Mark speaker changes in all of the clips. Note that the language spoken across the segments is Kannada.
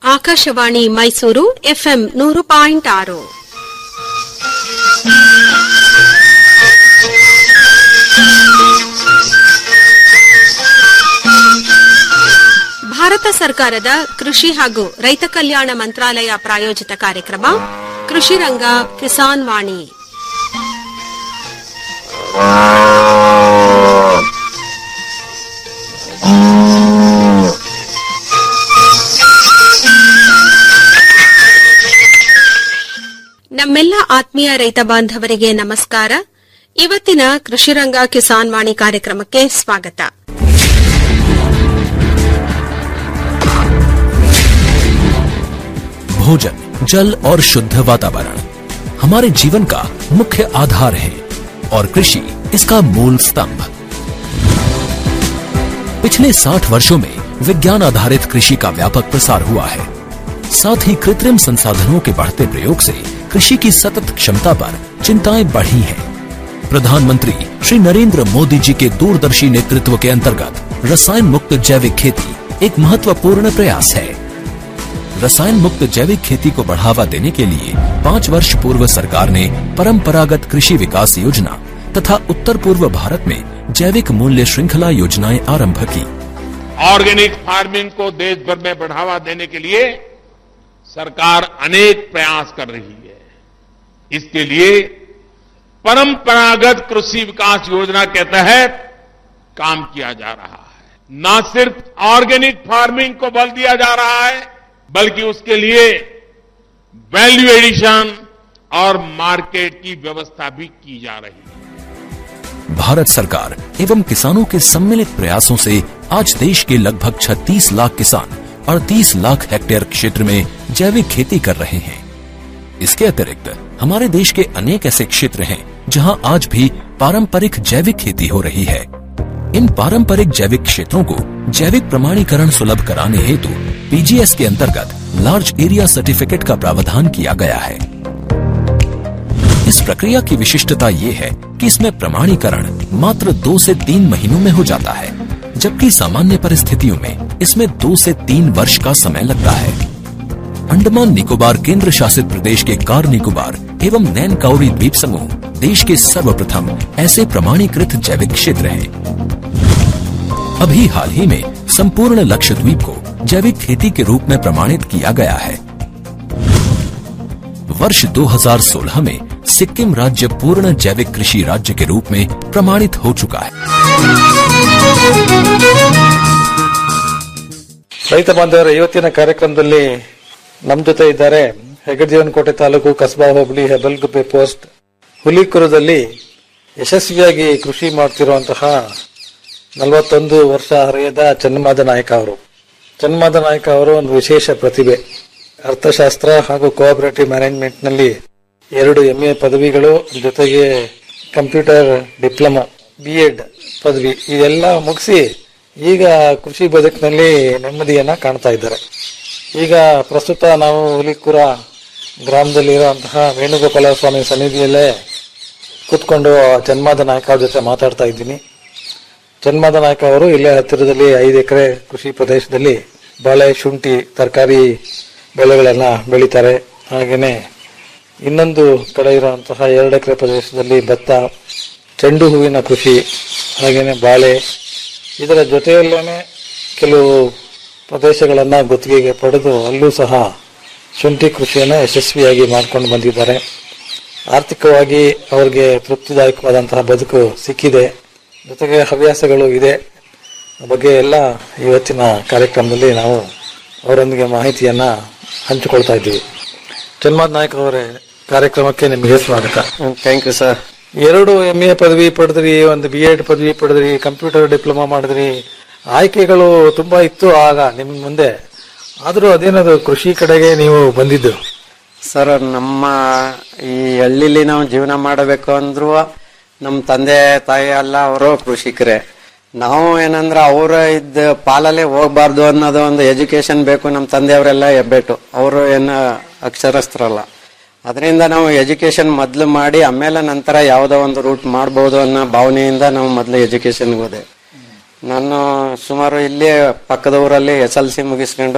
Speaker 1: ಆಕಾಶವಾಣಿ ಮೈಸೂರು ಎಫ್ಎಂ ನೂರು ಪಾಯಿಂಟ್ ಆರು ಭಾರತ ಸರ್ಕಾರದ ಕೃಷಿ ಹಾಗೂ ರೈತ ಕಲ್ಯಾಣ ಮಂತ್ರಾಲಯ ಪ್ರಾಯೋಜಿತ ಕಾರ್ಯಕ್ರಮ ಕೃಷಿ ರಂಗ ಕಿಸಾನ್ ವಾಣಿ ನಮ್ಮೆಲ್ಲ ಆತ್ಮೀಯ ರೈತ ಬಾಂಧವರಿಗೆ ನಮಸ್ಕಾರ ಇವತ್ತಿನ ಕೃಷಿರಂಗ ಕಿಸಾನ್ ವಾಣಿ ಕಾರ್ಯಕ್ರಮಕ್ಕೆ ಸ್ವಾಗತ
Speaker 2: भोजन जल और शुद्ध वातावरण हमारे जीवन का मुख्य आधार है और कृषि इसका मूल स्तंभ पिछले 60 वर्षों में विज्ञान आधारित कृषि का व्यापक प्रसार हुआ है साथ ही कृत्रिम संसाधनों के बढ़ते प्रयोग से कृषि की सतत क्षमता पर चिंताएं बढ़ी हैं। प्रधानमंत्री श्री नरेंद्र मोदी जी के दूरदर्शी नेतृत्व के अंतर्गत रसायन मुक्त जैविक खेती एक महत्वपूर्ण प्रयास है रसायन मुक्त जैविक खेती को बढ़ावा देने के लिए पाँच वर्ष पूर्व सरकार ने परंपरागत कृषि विकास योजना तथा उत्तर पूर्व भारत में जैविक मूल्य श्रृंखला योजनाएं आरंभ की
Speaker 3: ऑर्गेनिक फार्मिंग को देश भर में बढ़ावा देने के लिए सरकार अनेक प्रयास कर रही है इसके लिए परंपरागत कृषि विकास योजना के तहत काम किया जा रहा है न सिर्फ ऑर्गेनिक फार्मिंग को बल दिया जा रहा है बल्कि उसके लिए वैल्यू एडिशन और मार्केट की व्यवस्था भी की जा रही है
Speaker 2: भारत सरकार एवं किसानों के सम्मिलित प्रयासों से आज देश के लगभग 36 लाख किसान 38 लाख हेक्टेयर क्षेत्र में जैविक खेती कर रहे हैं इसके अतिरिक्त हमारे देश के अनेक ऐसे क्षेत्र हैं जहां आज भी पारंपरिक जैविक खेती हो रही है इन पारंपरिक जैविक क्षेत्रों को जैविक प्रमाणीकरण सुलभ कराने हेतु पीजीएस के अंतर्गत लार्ज एरिया सर्टिफिकेट का प्रावधान किया गया है इस प्रक्रिया की विशिष्टता ये है कि इसमें प्रमाणीकरण मात्र दो से तीन महीनों में हो जाता है जबकि सामान्य परिस्थितियों में इसमें दो से तीन वर्ष का समय लगता है अंडमान निकोबार केंद्र शासित प्रदेश के कार निकोबार एवं नैन काउरी द्वीप समूह देश के सर्वप्रथम ऐसे प्रमाणीकृत जैविक क्षेत्र हैं अभी हाल ही में संपूर्ण लक्षद्वीप को जैविक खेती के रूप में प्रमाणित किया गया है वर्ष 2016 में सिक्किम राज्य पूर्ण जैविक कृषि राज्य के रूप में प्रमाणित हो चुका है
Speaker 4: ರೈತ ಬಾಂಧವರ ಇವತ್ತಿನ ಕಾರ್ಯಕ್ರಮದಲ್ಲಿ ನಮ್ಮ ಜೊತೆ ಇದ್ದಾರೆ ಹೆಗಡಜೀವನಕೋಟೆ ತಾಲೂಕು ಕಸ್ಬಾ ಹೋಬಳಿ ಹೆಬಲ್ಗುಪ್ಪೆ ಪೋಸ್ಟ್ ಹುಲಿಕುರದಲ್ಲಿ ಯಶಸ್ವಿಯಾಗಿ ಕೃಷಿ ಮಾಡ್ತಿರುವಂತಹ ನಲವತ್ತೊಂದು ವರ್ಷ ಹರೆಯದ ಚನ್ನಮಾದ ನಾಯಕ ಅವರು ಚನ್ನಮಾದ ನಾಯಕ ಅವರು ಒಂದು ವಿಶೇಷ ಪ್ರತಿಭೆ ಅರ್ಥಶಾಸ್ತ್ರ ಹಾಗೂ ಕೋಆಪರೇಟಿವ್ ಮ್ಯಾನೇಜ್ಮೆಂಟ್ ನಲ್ಲಿ ಎರಡು ಎಂಎ ಪದವಿಗಳು ಜೊತೆಗೆ ಕಂಪ್ಯೂಟರ್ ಡಿಪ್ಲೊಮಾ ಬಿ ಎಡ್ ಪದವಿ ಇದೆಲ್ಲ ಮುಗಿಸಿ ಈಗ ಕೃಷಿ ಬದುಕಿನಲ್ಲಿ ನೆಮ್ಮದಿಯನ್ನ ಕಾಣ್ತಾ ಇದ್ದಾರೆ ಈಗ ಪ್ರಸ್ತುತ ನಾವು ಹುಲಿಕುರ ಗ್ರಾಮದಲ್ಲಿ ಇರುವಂತಹ ವೇಣುಗೋಪಾಲ ಸ್ವಾಮಿ ಸನ್ನಿಧಿಯಲ್ಲೇ ಕೂತ್ಕೊಂಡು ಜನ್ಮಾದ ನಾಯಕ ಅವ್ರ ಜೊತೆ ಮಾತಾಡ್ತಾ ಇದ್ದೀನಿ ಜನ್ಮಾದ ನಾಯಕ ಅವರು ಇಲ್ಲೇ ಹತ್ತಿರದಲ್ಲಿ ಐದು ಎಕರೆ ಕೃಷಿ ಪ್ರದೇಶದಲ್ಲಿ ಬಾಳೆ ಶುಂಠಿ ತರಕಾರಿ ಬೆಳೆಗಳನ್ನ ಬೆಳೀತಾರೆ ಹಾಗೇನೆ ಇನ್ನೊಂದು ಕಡೆ ಇರುವಂತಹ ಎರಡು ಎಕರೆ ಪ್ರದೇಶದಲ್ಲಿ ಭತ್ತ ಚೆಂಡು ಹೂವಿನ ಕೃಷಿ ಹಾಗೇನೆ ಬಾಳೆ ಇದರ ಜೊತೆಯಲ್ಲೇನೆ ಕೆಲವು ಪ್ರದೇಶಗಳನ್ನ ಗುತ್ತಿಗೆಗೆ ಪಡೆದು ಅಲ್ಲೂ ಸಹ ಶುಂಠಿ ಕೃಷಿಯನ್ನು ಯಶಸ್ವಿಯಾಗಿ ಮಾಡ್ಕೊಂಡು ಬಂದಿದ್ದಾರೆ ಆರ್ಥಿಕವಾಗಿ ಅವ್ರಿಗೆ ತೃಪ್ತಿದಾಯಕವಾದಂತಹ ಬದುಕು ಸಿಕ್ಕಿದೆ ಜೊತೆಗೆ ಹವ್ಯಾಸಗಳು ಇದೆ ಆ ಬಗ್ಗೆ ಎಲ್ಲ ಇವತ್ತಿನ ಕಾರ್ಯಕ್ರಮದಲ್ಲಿ ನಾವು ಅವರೊಂದಿಗೆ ಮಾಹಿತಿಯನ್ನ ಹಂಚಿಕೊಳ್ತಾ ಇದ್ದೀವಿ ಜನ್ಮಾದ್ ನಾಯಕ್ ಅವರೇ ಕಾರ್ಯಕ್ರಮಕ್ಕೆ ನಿಮಗೆ ಸ್ವಾಗತ
Speaker 5: ಥ್ಯಾಂಕ್ ಯು ಸರ್
Speaker 4: ಎರಡು ಎಂ ಎ ಪದವಿ ಪಡೆದ್ರಿ ಒಂದು ಬಿ ಎಡ್ ಪದವಿ ಪಡೆದ್ರಿ ಕಂಪ್ಯೂಟರ್ ಡಿಪ್ಲೊಮಾ ಮಾಡಿದ್ರಿ ಆಯ್ಕೆಗಳು ತುಂಬಾ ಇತ್ತು ಆಗ ನಿಮ್ ಮುಂದೆ ಆದ್ರೂ ಅದೇನದು ಕೃಷಿ ಕಡೆಗೆ ನೀವು ಬಂದಿದ್ದು
Speaker 5: ಸರ್ ನಮ್ಮ ಈ ಹಳ್ಳಿಲಿ ನಾವು ಜೀವನ ಮಾಡಬೇಕು ಅಂದ್ರು ನಮ್ಮ ತಂದೆ ತಾಯಿ ಎಲ್ಲ ಅವರು ಕೃಷಿಕರೇ ನಾವು ಏನಂದ್ರೆ ಅವರ ಇದ್ದ ಪಾಲಲ್ಲೇ ಹೋಗ್ಬಾರ್ದು ಅನ್ನೋದು ಒಂದು ಎಜುಕೇಶನ್ ಬೇಕು ನಮ್ಮ ತಂದೆಯವರೆಲ್ಲ ಹೆಬ್ಬೆಟ್ಟು ಅವರು ಏನು ಅಕ್ಷರಸ್ಥರಲ್ಲ ಅದರಿಂದ ನಾವು ಎಜುಕೇಶನ್ ಮೊದಲು ಮಾಡಿ ಆಮೇಲೆ ನಂತರ ಯಾವುದೋ ಒಂದು ರೂಟ್ ಮಾಡ್ಬೋದು ಅನ್ನೋ ಭಾವನೆಯಿಂದ ನಾವು ಮೊದಲು ಎಜುಕೇಶನ್ಗೆ ಹೋದೆ ನಾನು ಸುಮಾರು ಇಲ್ಲೇ ಪಕ್ಕದ ಊರಲ್ಲಿ ಎಸ್ ಎಲ್ ಸಿ ಮುಗಿಸ್ಕೊಂಡು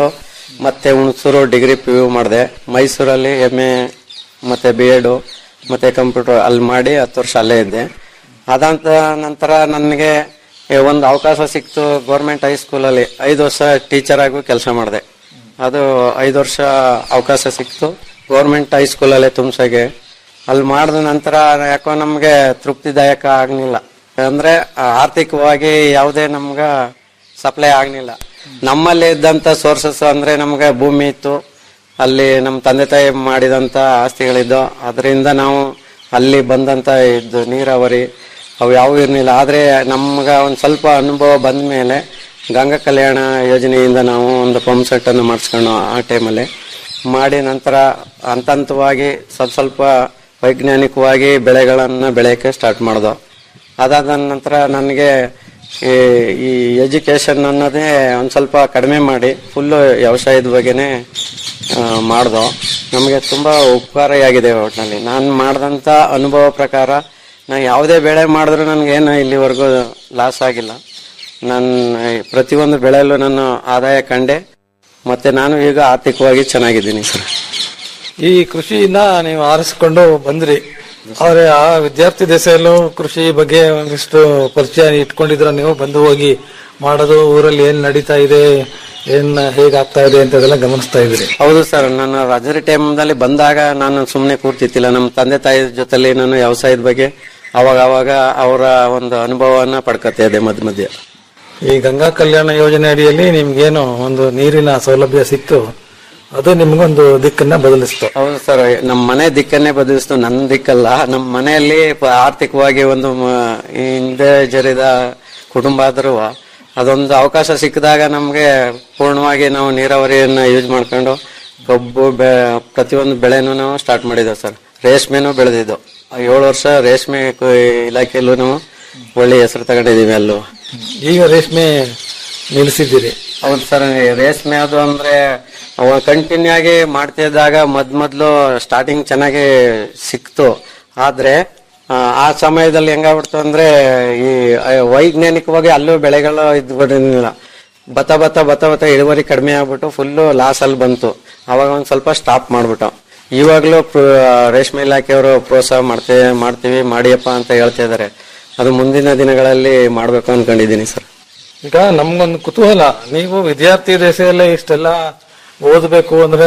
Speaker 5: ಮತ್ತೆ ಹುಣಸೂರು ಡಿಗ್ರಿ ಪಿ ಯು ಮಾಡಿದೆ ಮೈಸೂರಲ್ಲಿ ಎಮ್ ಎ ಮತ್ತೆ ಬಿ ಎಡ್ ಮತ್ತೆ ಕಂಪ್ಯೂಟರ್ ಅಲ್ಲಿ ಮಾಡಿ ಹತ್ತು ವರ್ಷ ಅಲ್ಲೇ ಇದ್ದೆ ಅದಂತ ನಂತರ ನನಗೆ ಒಂದು ಅವಕಾಶ ಸಿಕ್ತು ಗೌರ್ಮೆಂಟ್ ಹೈಸ್ಕೂಲಲ್ಲಿ ಐದು ವರ್ಷ ಟೀಚರ್ ಆಗಿ ಕೆಲಸ ಮಾಡಿದೆ ಅದು ಐದು ವರ್ಷ ಅವಕಾಶ ಸಿಕ್ತು ಗೌರ್ಮೆಂಟ್ ಹೈಸ್ಕೂಲಲ್ಲೇ ತುಮ್ಸಗೆ ಅಲ್ಲಿ ಮಾಡಿದ ನಂತರ ಯಾಕೋ ನಮಗೆ ತೃಪ್ತಿದಾಯಕ ಆಗಲಿಲ್ಲ ಅಂದ್ರೆ ಆ, ಆರ್ಥಿಕವಾಗಿ ಯಾವುದೇ ನಮ್ಗ ಸಪ್ಲೈ ಆಗಲಿಲ್ಲ ನಮ್ಮಲ್ಲಿ ಇದ್ದಂತ ಸೋರ್ಸಸ್ ಅಂದ್ರೆ ನಮ್ಗೆ ಭೂಮಿ ಇತ್ತು ಅಲ್ಲಿ ನಮ್ಮ ತಂದೆ ತಾಯಿ ಮಾಡಿದಂತ ಆಸ್ತಿಗಳಿದ್ದು ಅದರಿಂದ ನಾವು ಅಲ್ಲಿ ಬಂದಂತ ಇದ್ದು ನೀರಾವರಿ ಅವು ಯಾವ ಇರಲಿಲ್ಲ ಆದ್ರೆ ನಮ್ಗ ಒಂದ್ ಸ್ವಲ್ಪ ಅನುಭವ ಬಂದ ಮೇಲೆ ಗಂಗಾ ಕಲ್ಯಾಣ ಯೋಜನೆಯಿಂದ ನಾವು ಒಂದು ಪಂಪ್ ಸೆಟ್ ಅನ್ನು ಮಾಡಿಸ್ಕೊಂಡು ಆ ಟೈಮಲ್ಲಿ ಮಾಡಿ ನಂತರ ಹಂತ ಹಂತವಾಗಿ ಸ್ವಲ್ಪ ಸ್ವಲ್ಪ ವೈಜ್ಞಾನಿಕವಾಗಿ ಬೆಳೆಗಳನ್ನ ಬೆಳೆಯಕ್ಕೆ ಸ್ಟಾರ್ಟ್ ಮಾಡ್ದೋ ಅದಾದ ನಂತರ ನನಗೆ ಈ ಈ ಎಜುಕೇಶನ್ ಅನ್ನೋದೇ ಒಂದು ಸ್ವಲ್ಪ ಕಡಿಮೆ ಮಾಡಿ ಫುಲ್ಲು ವ್ಯವಸಾಯದ ಬಗ್ಗೆನೇ ಮಾಡ್ದೋ ನಮಗೆ ತುಂಬ ಉಪಕಾರಿಯಾಗಿದೆ ಒಟ್ಟಿನಲ್ಲಿ ನಾನು ಮಾಡಿದಂಥ ಅನುಭವ ಪ್ರಕಾರ ನಾನು ಯಾವುದೇ ಬೆಳೆ ಮಾಡಿದ್ರೂ ನನಗೇನು ಇಲ್ಲಿವರೆಗೂ ಲಾಸ್ ಆಗಿಲ್ಲ ನಾನು ಪ್ರತಿಯೊಂದು ಬೆಳೆಯಲ್ಲೂ ನಾನು ಆದಾಯ ಕಂಡೆ ಮತ್ತೆ ನಾನು ಈಗ ಆರ್ಥಿಕವಾಗಿ ಚೆನ್ನಾಗಿದ್ದೀನಿ ಸರ್
Speaker 4: ಈ ಕೃಷಿಯಿಂದ ನೀವು ಆರಿಸಿಕೊಂಡು ಬಂದ್ರಿ ಆದ್ರೆ ಆ ವಿದ್ಯಾರ್ಥಿ ದೆಸೆಯಲ್ಲೂ ಕೃಷಿ ಬಗ್ಗೆ ಒಂದಿಷ್ಟು ಪರಿಚಯ ಇಟ್ಕೊಂಡಿದ್ರ ನೀವು ಬಂದು ಹೋಗಿ ಮಾಡೋದು ಊರಲ್ಲಿ ಏನ್ ನಡೀತಾ ಇದೆ ಏನ್ ಹೇಗಾಗ್ತಾ ಇದೆ ಅಂತ ಅದೆಲ್ಲ ಗಮನಿಸ್ತಾ ಇದ್ರಿ
Speaker 5: ಹೌದು ಸರ್ ನಾನು ರಜರಿ ಟೈಮ್ದಲ್ಲಿ ಬಂದಾಗ ನಾನು ಸುಮ್ಮನೆ ಕೂರ್ತಿತ್ತಿಲ್ಲ ನಮ್ಮ ತಂದೆ ತಾಯಿ ಜೊತೆಲಿ ನಾನು ವ್ಯವಸಾಯದ ಬಗ್ಗೆ ಅವಾಗ ಅವಾಗ ಅವರ ಒಂದು ಅನುಭವವನ್ನ ಪಡ್ಕೊತಾ ಇದ್ದೆ ಮಧ್ಯ ಮಧ್ಯೆ
Speaker 4: ಈ ಗಂಗಾ ಕಲ್ಯಾಣ ಯೋಜನೆ ಅಡಿಯಲ್ಲಿ ನಿಮ್ಗೇನು ಒಂದು ನೀರಿನ ಸೌಲಭ್ಯ ಸಿಕ್ತು ಅದು ನಿಮ್ಗೊಂದು ದಿಕ್ಕನ್ನ ಬದಲಿಸ್ತು
Speaker 5: ಹೌದು ಸರ್ ನಮ್ಮ ಮನೆ ದಿಕ್ಕನ್ನೇ ಬದಲಿಸ್ತು ನನ್ನ ದಿಕ್ಕಲ್ಲ ನಮ್ಮ ಮನೆಯಲ್ಲಿ ಪ- ಆರ್ಥಿಕವಾಗಿ ಒಂದು ಮ- ಈ ಹಿಂದೆ ಜರಿದ ಕುಟುಂಬ ಆದರೂ ಅದೊಂದು ಅವಕಾಶ ಸಿಕ್ಕಿದಾಗ ನಮಗೆ ಪೂರ್ಣವಾಗಿ ನಾವು ನೀರಾವರಿಯನ್ನ ಯೂಸ್ ಮಾಡ್ಕೊಂಡು ಕಬ್ಬು ಬೆ ಪ್ರತಿಯೊಂದು ಬೆಳೆನೂ ನಾವು ಸ್ಟಾರ್ಟ್ ಮಾಡಿದ್ದೇವೆ ಸರ್ ರೇಷ್ಮೆನೂ ಬೆಳೆದಿದ್ದು ಏಳು ವರ್ಷ ರೇಷ್ಮೆ ಕು- ಇಲಾಖೆಯಲ್ಲೂ ನಾವು ಒಳ್ಳೆ ಹೆಸರು ತಗೊಂಡಿದ್ದೀವಿ ಅಲ್ಲೂ
Speaker 4: ಈಗ ರೇಷ್ಮೆ ನಿಲ್ಲಿಸಿದ್ದೀರಿ
Speaker 5: ಹೌದು ಸರ್ ರೇಷ್ಮೆ ಅದು ಅಂದ್ರೆ ಕಂಟಿನ್ಯೂ ಆಗಿ ಮಾಡ್ತಿದ್ದಾಗ ಮೊದ್ ಮೊದ್ಲು ಸ್ಟಾರ್ಟಿಂಗ್ ಚೆನ್ನಾಗಿ ಸಿಕ್ತು ಆದ್ರೆ ಆ, ಆ ಸಮಯದಲ್ಲಿ ಹೆಂಗಾಗ್ಬಿಡ್ತು ಅಂದ್ರೆ ಈ ಆ, ವೈಜ್ಞಾನಿಕವಾಗಿ ಅಲ್ಲೂ ಬೆಳೆಗಳು ಇದ್ಬಿಟ್ಟಿಲ್ಲ ಬತ್ತ ಬತ್ತ ಬತ್ತ ಬತ್ತ ಇಳುವರಿ ಕಡಿಮೆ ಆಗ್ಬಿಟ್ಟು ಫುಲ್ಲು ಲಾಸ್ ಅಲ್ಲಿ ಬಂತು ಅವಾಗ ಒಂದ್ ಸ್ವಲ್ಪ ಸ್ಟಾಪ್ ಮಾಡ್ಬಿಟ್ಟು ಇವಾಗ್ಲೂ ಪ್ರ- ರೇಷ್ಮೆ ಇಲಾಖೆಯವರು ಪ್ರೋತ್ಸಾಹ ಮಾಡ್ತೇವೆ ಮಾಡ್ತೀವಿ ಮಾಡಿಯಪ್ಪ ಅಂತ ಹೇಳ್ತಾ ಇದಾರೆ ಅದು ಮುಂದಿನ ದಿನಗಳಲ್ಲಿ ಮಾಡ್ಬೇಕು ಅನ್ಕೊಂಡಿದ್ದೀನಿ ಸರ್
Speaker 4: ಈಗ ನಮ್ಗೊಂದು ಕುತೂಹಲ ನೀವು ವಿದ್ಯಾರ್ಥಿ ದೆಸೆಯಲ್ಲೇ ಇಷ್ಟೆಲ್ಲ ಓದಬೇಕು ಅಂದ್ರೆ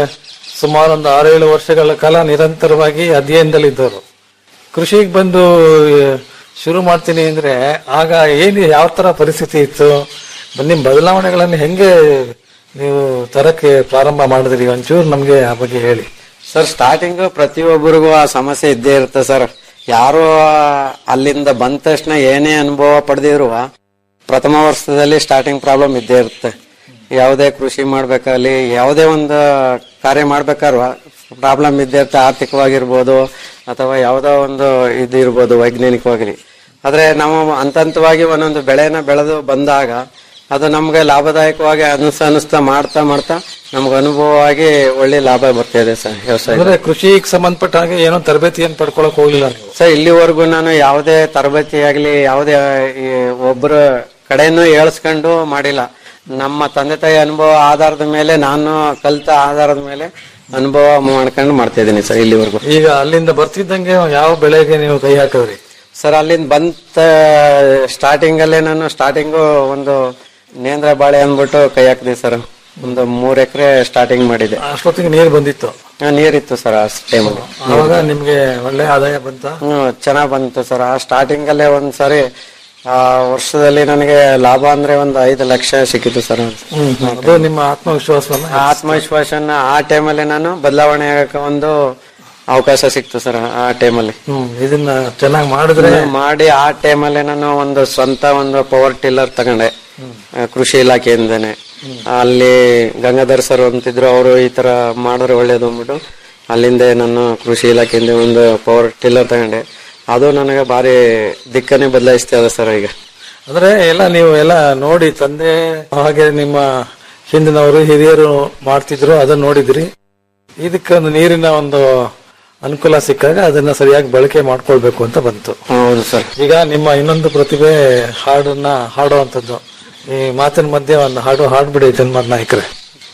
Speaker 4: ಸುಮಾರು ಒಂದು ಆರೇಳು ವರ್ಷಗಳ ಕಾಲ ನಿರಂತರವಾಗಿ ಅಧ್ಯಯನದಲ್ಲಿದ್ದವರು ಕೃಷಿಗೆ ಬಂದು ಆ, ಶುರು ಮಾಡ್ತೀನಿ ಅಂದ್ರೆ ಆಗ ಏನು ಯಾವ ತರ ಪರಿಸ್ಥಿತಿ ಇತ್ತು ನಿಮ್ಮ ಬದಲಾವಣೆಗಳನ್ನು ಹೆಂಗೆ ನೀವು ತರಕ್ಕೆ ಪ್ರಾರಂಭ ಮಾಡಿದ್ರಿ ಒಂಚೂರು ನಮ್ಗೆ ಆ ಬಗ್ಗೆ ಹೇಳಿ
Speaker 5: ಸರ್ ಸ್ಟಾರ್ಟಿಂಗ್ ಪ್ರತಿಯೊಬ್ಬರಿಗೂ ಆ ಸಮಸ್ಯೆ ಇದ್ದೇ ಇರುತ್ತೆ ಸರ್ ಯಾರು ಅಲ್ಲಿಂದ ಬಂದ ತಕ್ಷಣ ಏನೇ ಅನುಭವ ಪಡೆದಿರುವ ಪ್ರಥಮ ವರ್ಷದಲ್ಲಿ ಸ್ಟಾರ್ಟಿಂಗ್ ಪ್ರಾಬ್ಲಮ್ ಇದ್ದೇ ಇರುತ್ತೆ ಯಾವುದೇ ಕೃಷಿ ಮಾಡ್ಬೇಕಾಗ್ಲಿ ಯಾವುದೇ ಒಂದು ಕಾರ್ಯ ಮಾಡ್ಬೇಕಾದ್ರೂ ಪ್ರಾಬ್ಲಮ್ ಇದ್ದೇ ಇರುತ್ತೆ ಆರ್ಥಿಕವಾಗಿರ್ಬೋದು ಅಥವಾ ಯಾವುದೋ ಒಂದು ಇದು ಇರ್ಬೋದು ವೈಜ್ಞಾನಿಕವಾಗಿ ಆದ್ರೆ ನಾವು ಹಂತ ಹಂತವಾಗಿ ಒಂದೊಂದು ಬೆಳೆನ ಬೆಳೆದು ಬಂದಾಗ ಅದು ನಮ್ಗೆ ಲಾಭದಾಯಕವಾಗಿ ಅನಿಸ್ತ ಅನಿಸ್ತಾ ಮಾಡ್ತಾ ಮಾಡ್ತಾ ನಮ್ಗೆ ಅನುಭವವಾಗಿ ಒಳ್ಳೆ ಲಾಭ ಬರ್ತಾ ಇದೆ ಸರ್ ವ್ಯವಸಾಯ
Speaker 4: ಅಂದ್ರೆ ಕೃಷಿಗೆ ಸಂಬಂಧಪಟ್ಟ ಹಾಗೆ ಏನೋ ತರಬೇತಿಯನ್ನು ಪಡ್ಕೊಳಕ್ ಹೋಗ್ಲಿಲ್ಲ ನೀವು
Speaker 5: ಸರ್ ಇಲ್ಲಿವರೆಗೂ ನಾನು ಯಾವುದೇ ತರಬೇತಿ ಆಗ್ಲಿ ಯಾವುದೇ ಈ ಒಬ್ಬರ ಕಡೆನೂ ಏಳ್ಸ್ಕೊಂಡು ಮಾಡಿಲ್ಲ ನಮ್ಮ ತಂದೆ ತಾಯಿ ಅನುಭವ ಆಧಾರದ ಮೇಲೆ ನಾನು ಕಲ್ತ ಆಧಾರದ ಮೇಲೆ ಅನುಭವ ಮಾಡ್ಕೊಂಡು ಮಾಡ್ತಾ ಇದ್ದೀನಿ ಸರ್ ಇಲ್ಲಿವರೆಗೂ
Speaker 4: ಈಗ ಅಲ್ಲಿಂದ ಬರ್ತಿದ್ದಂಗೆ ಯಾವ ಬೆಳೆಗೆ ನೀವು ಕೈ ಹಾಕಿದ್ರಿ
Speaker 5: ಸರ್ ಅಲ್ಲಿಂದ ಬಂತ ಸ್ಟಾರ್ಟಿಂಗ್ ಅಲ್ಲೇ ನಾನು ಸ್ಟಾರ್ಟಿಂಗು ಒಂದು ನೇಂದ್ರ ಬಾಳೆ ಅಂದ್ಬಿಟ್ಟು ಕೈ ಹಾಕಿದೆ ಸರ್ ಒಂದು ಮೂರ್ ಎಕರೆ ಸ್ಟಾರ್ಟಿಂಗ್ ಮಾಡಿದೆ
Speaker 4: ಅಷ್ಟೊತ್ತಿಗೆ ನೀರು ಬಂದಿತ್ತು
Speaker 5: ಆ, ನೀರಿತ್ತು ಸರ್ ಆ ಟೈಮಲ್ಲಿ
Speaker 4: ಆವಾಗ ನಿಮ್ಗೆ ಒಳ್ಳೆ ಆದಾಯ ಬಂತ
Speaker 5: ಹ್ಮ್ ಚೆನ್ನಾಗ್ ಬಂತು ಸರ್ ಆ ಸ್ಟಾರ್ಟಿಂಗ್ ಅಲ್ಲೇ ಒಂದ್ ಸಾರಿ ಆ ವರ್ಷದಲ್ಲಿ ನನಗೆ ಲಾಭ ಅಂದ್ರೆ ಒಂದು ಐದು ಲಕ್ಷ ಸಿಕ್ಕಿತ್ತು ಸರ್
Speaker 4: ಅದು ನಿಮ್ಮ ಆತ್ಮವಿಶ್ವಾಸವನ್ನ
Speaker 5: ಆ ಆತ್ಮವಿಶ್ವಾಸನ ಆ ಟೈಮಲ್ಲಿ ನಾನು ಬದಲಾವಣೆ ಆಗಕ್ಕೆ ಒಂದು ಅವಕಾಶ ಸಿಕ್ತು ಸರ್ ಆ ಟೈಮಲ್ಲಿ
Speaker 4: ಹ್ಮ್ ಇದನ್ನ ಚೆನ್ನಾಗಿ ಮಾಡಿದ್ರೆ
Speaker 5: ಮಾಡಿ ಆ ಟೈಮಲ್ಲಿ ನಾನು ಒಂದು ಸ್ವಂತ ಒಂದು ಪವರ್ ಟಿಲ್ಲರ್ ತಗೊಂಡೆ ಆ, ಕೃಷಿ ಇಲಾಖೆಯಿಂದನೇ ಅಲ್ಲಿ ಗಂಗಾಧರ್ ಸರ್ ಅಂತಿದ್ರು ಅವರು ಈ ತರ ಮಾಡಿದ್ರೆ ಒಳ್ಳೇದು ಅಂದ್ಬಿಟ್ಟು ಅಲ್ಲಿಂದ ನಾನು ಕೃಷಿ ಇಲಾಖೆಯಿಂದ ಒಂದು ಪವರ್ ಟಿಲ್ಲರ್ ತಗೊಂಡೆ ಅದು ನನಗೆ ಭಾರಿ ದಿಕ್ಕನ್ನೇ ಬದಲಾಯಿಸ್ತಾ ಇದೆ ಸರ್ ಈಗ
Speaker 4: ಅಂದ್ರೆ ಎಲ್ಲ ನೀವು ಎಲ್ಲ ನೋಡಿ ತಂದೆ ಹಾಗೆ ನಿಮ್ಮ ಹಿಂದಿನವರು ಹಿರಿಯರು ಮಾಡ್ತಿದ್ರು ಅದನ್ನ ನೋಡಿದ್ರಿ ಇದಕ್ಕೆ ಒಂದು ನೀರಿನ ಒಂದು ಅನುಕೂಲ ಸಿಕ್ಕಾಗ ಅದನ್ನ ಸರಿಯಾಗಿ ಬಳಕೆ ಮಾಡ್ಕೊಳ್ಬೇಕು ಅಂತ ಬಂತು
Speaker 5: ಹೌದು ಸರ್
Speaker 4: ಈಗ ನಿಮ್ಮ ಇನ್ನೊಂದು ಪ್ರತಿಭೆ ಹಾಡನ್ನ ಹಾಡುವಂಥದ್ದು ಈ ಮಾತಿನ ಮಧ್ಯೆ ಒಂದು ಹಾಡು ಹಾಡ್ಬಿಡಿ ಜನ್ಮದ್ ನಾಯಕರೇ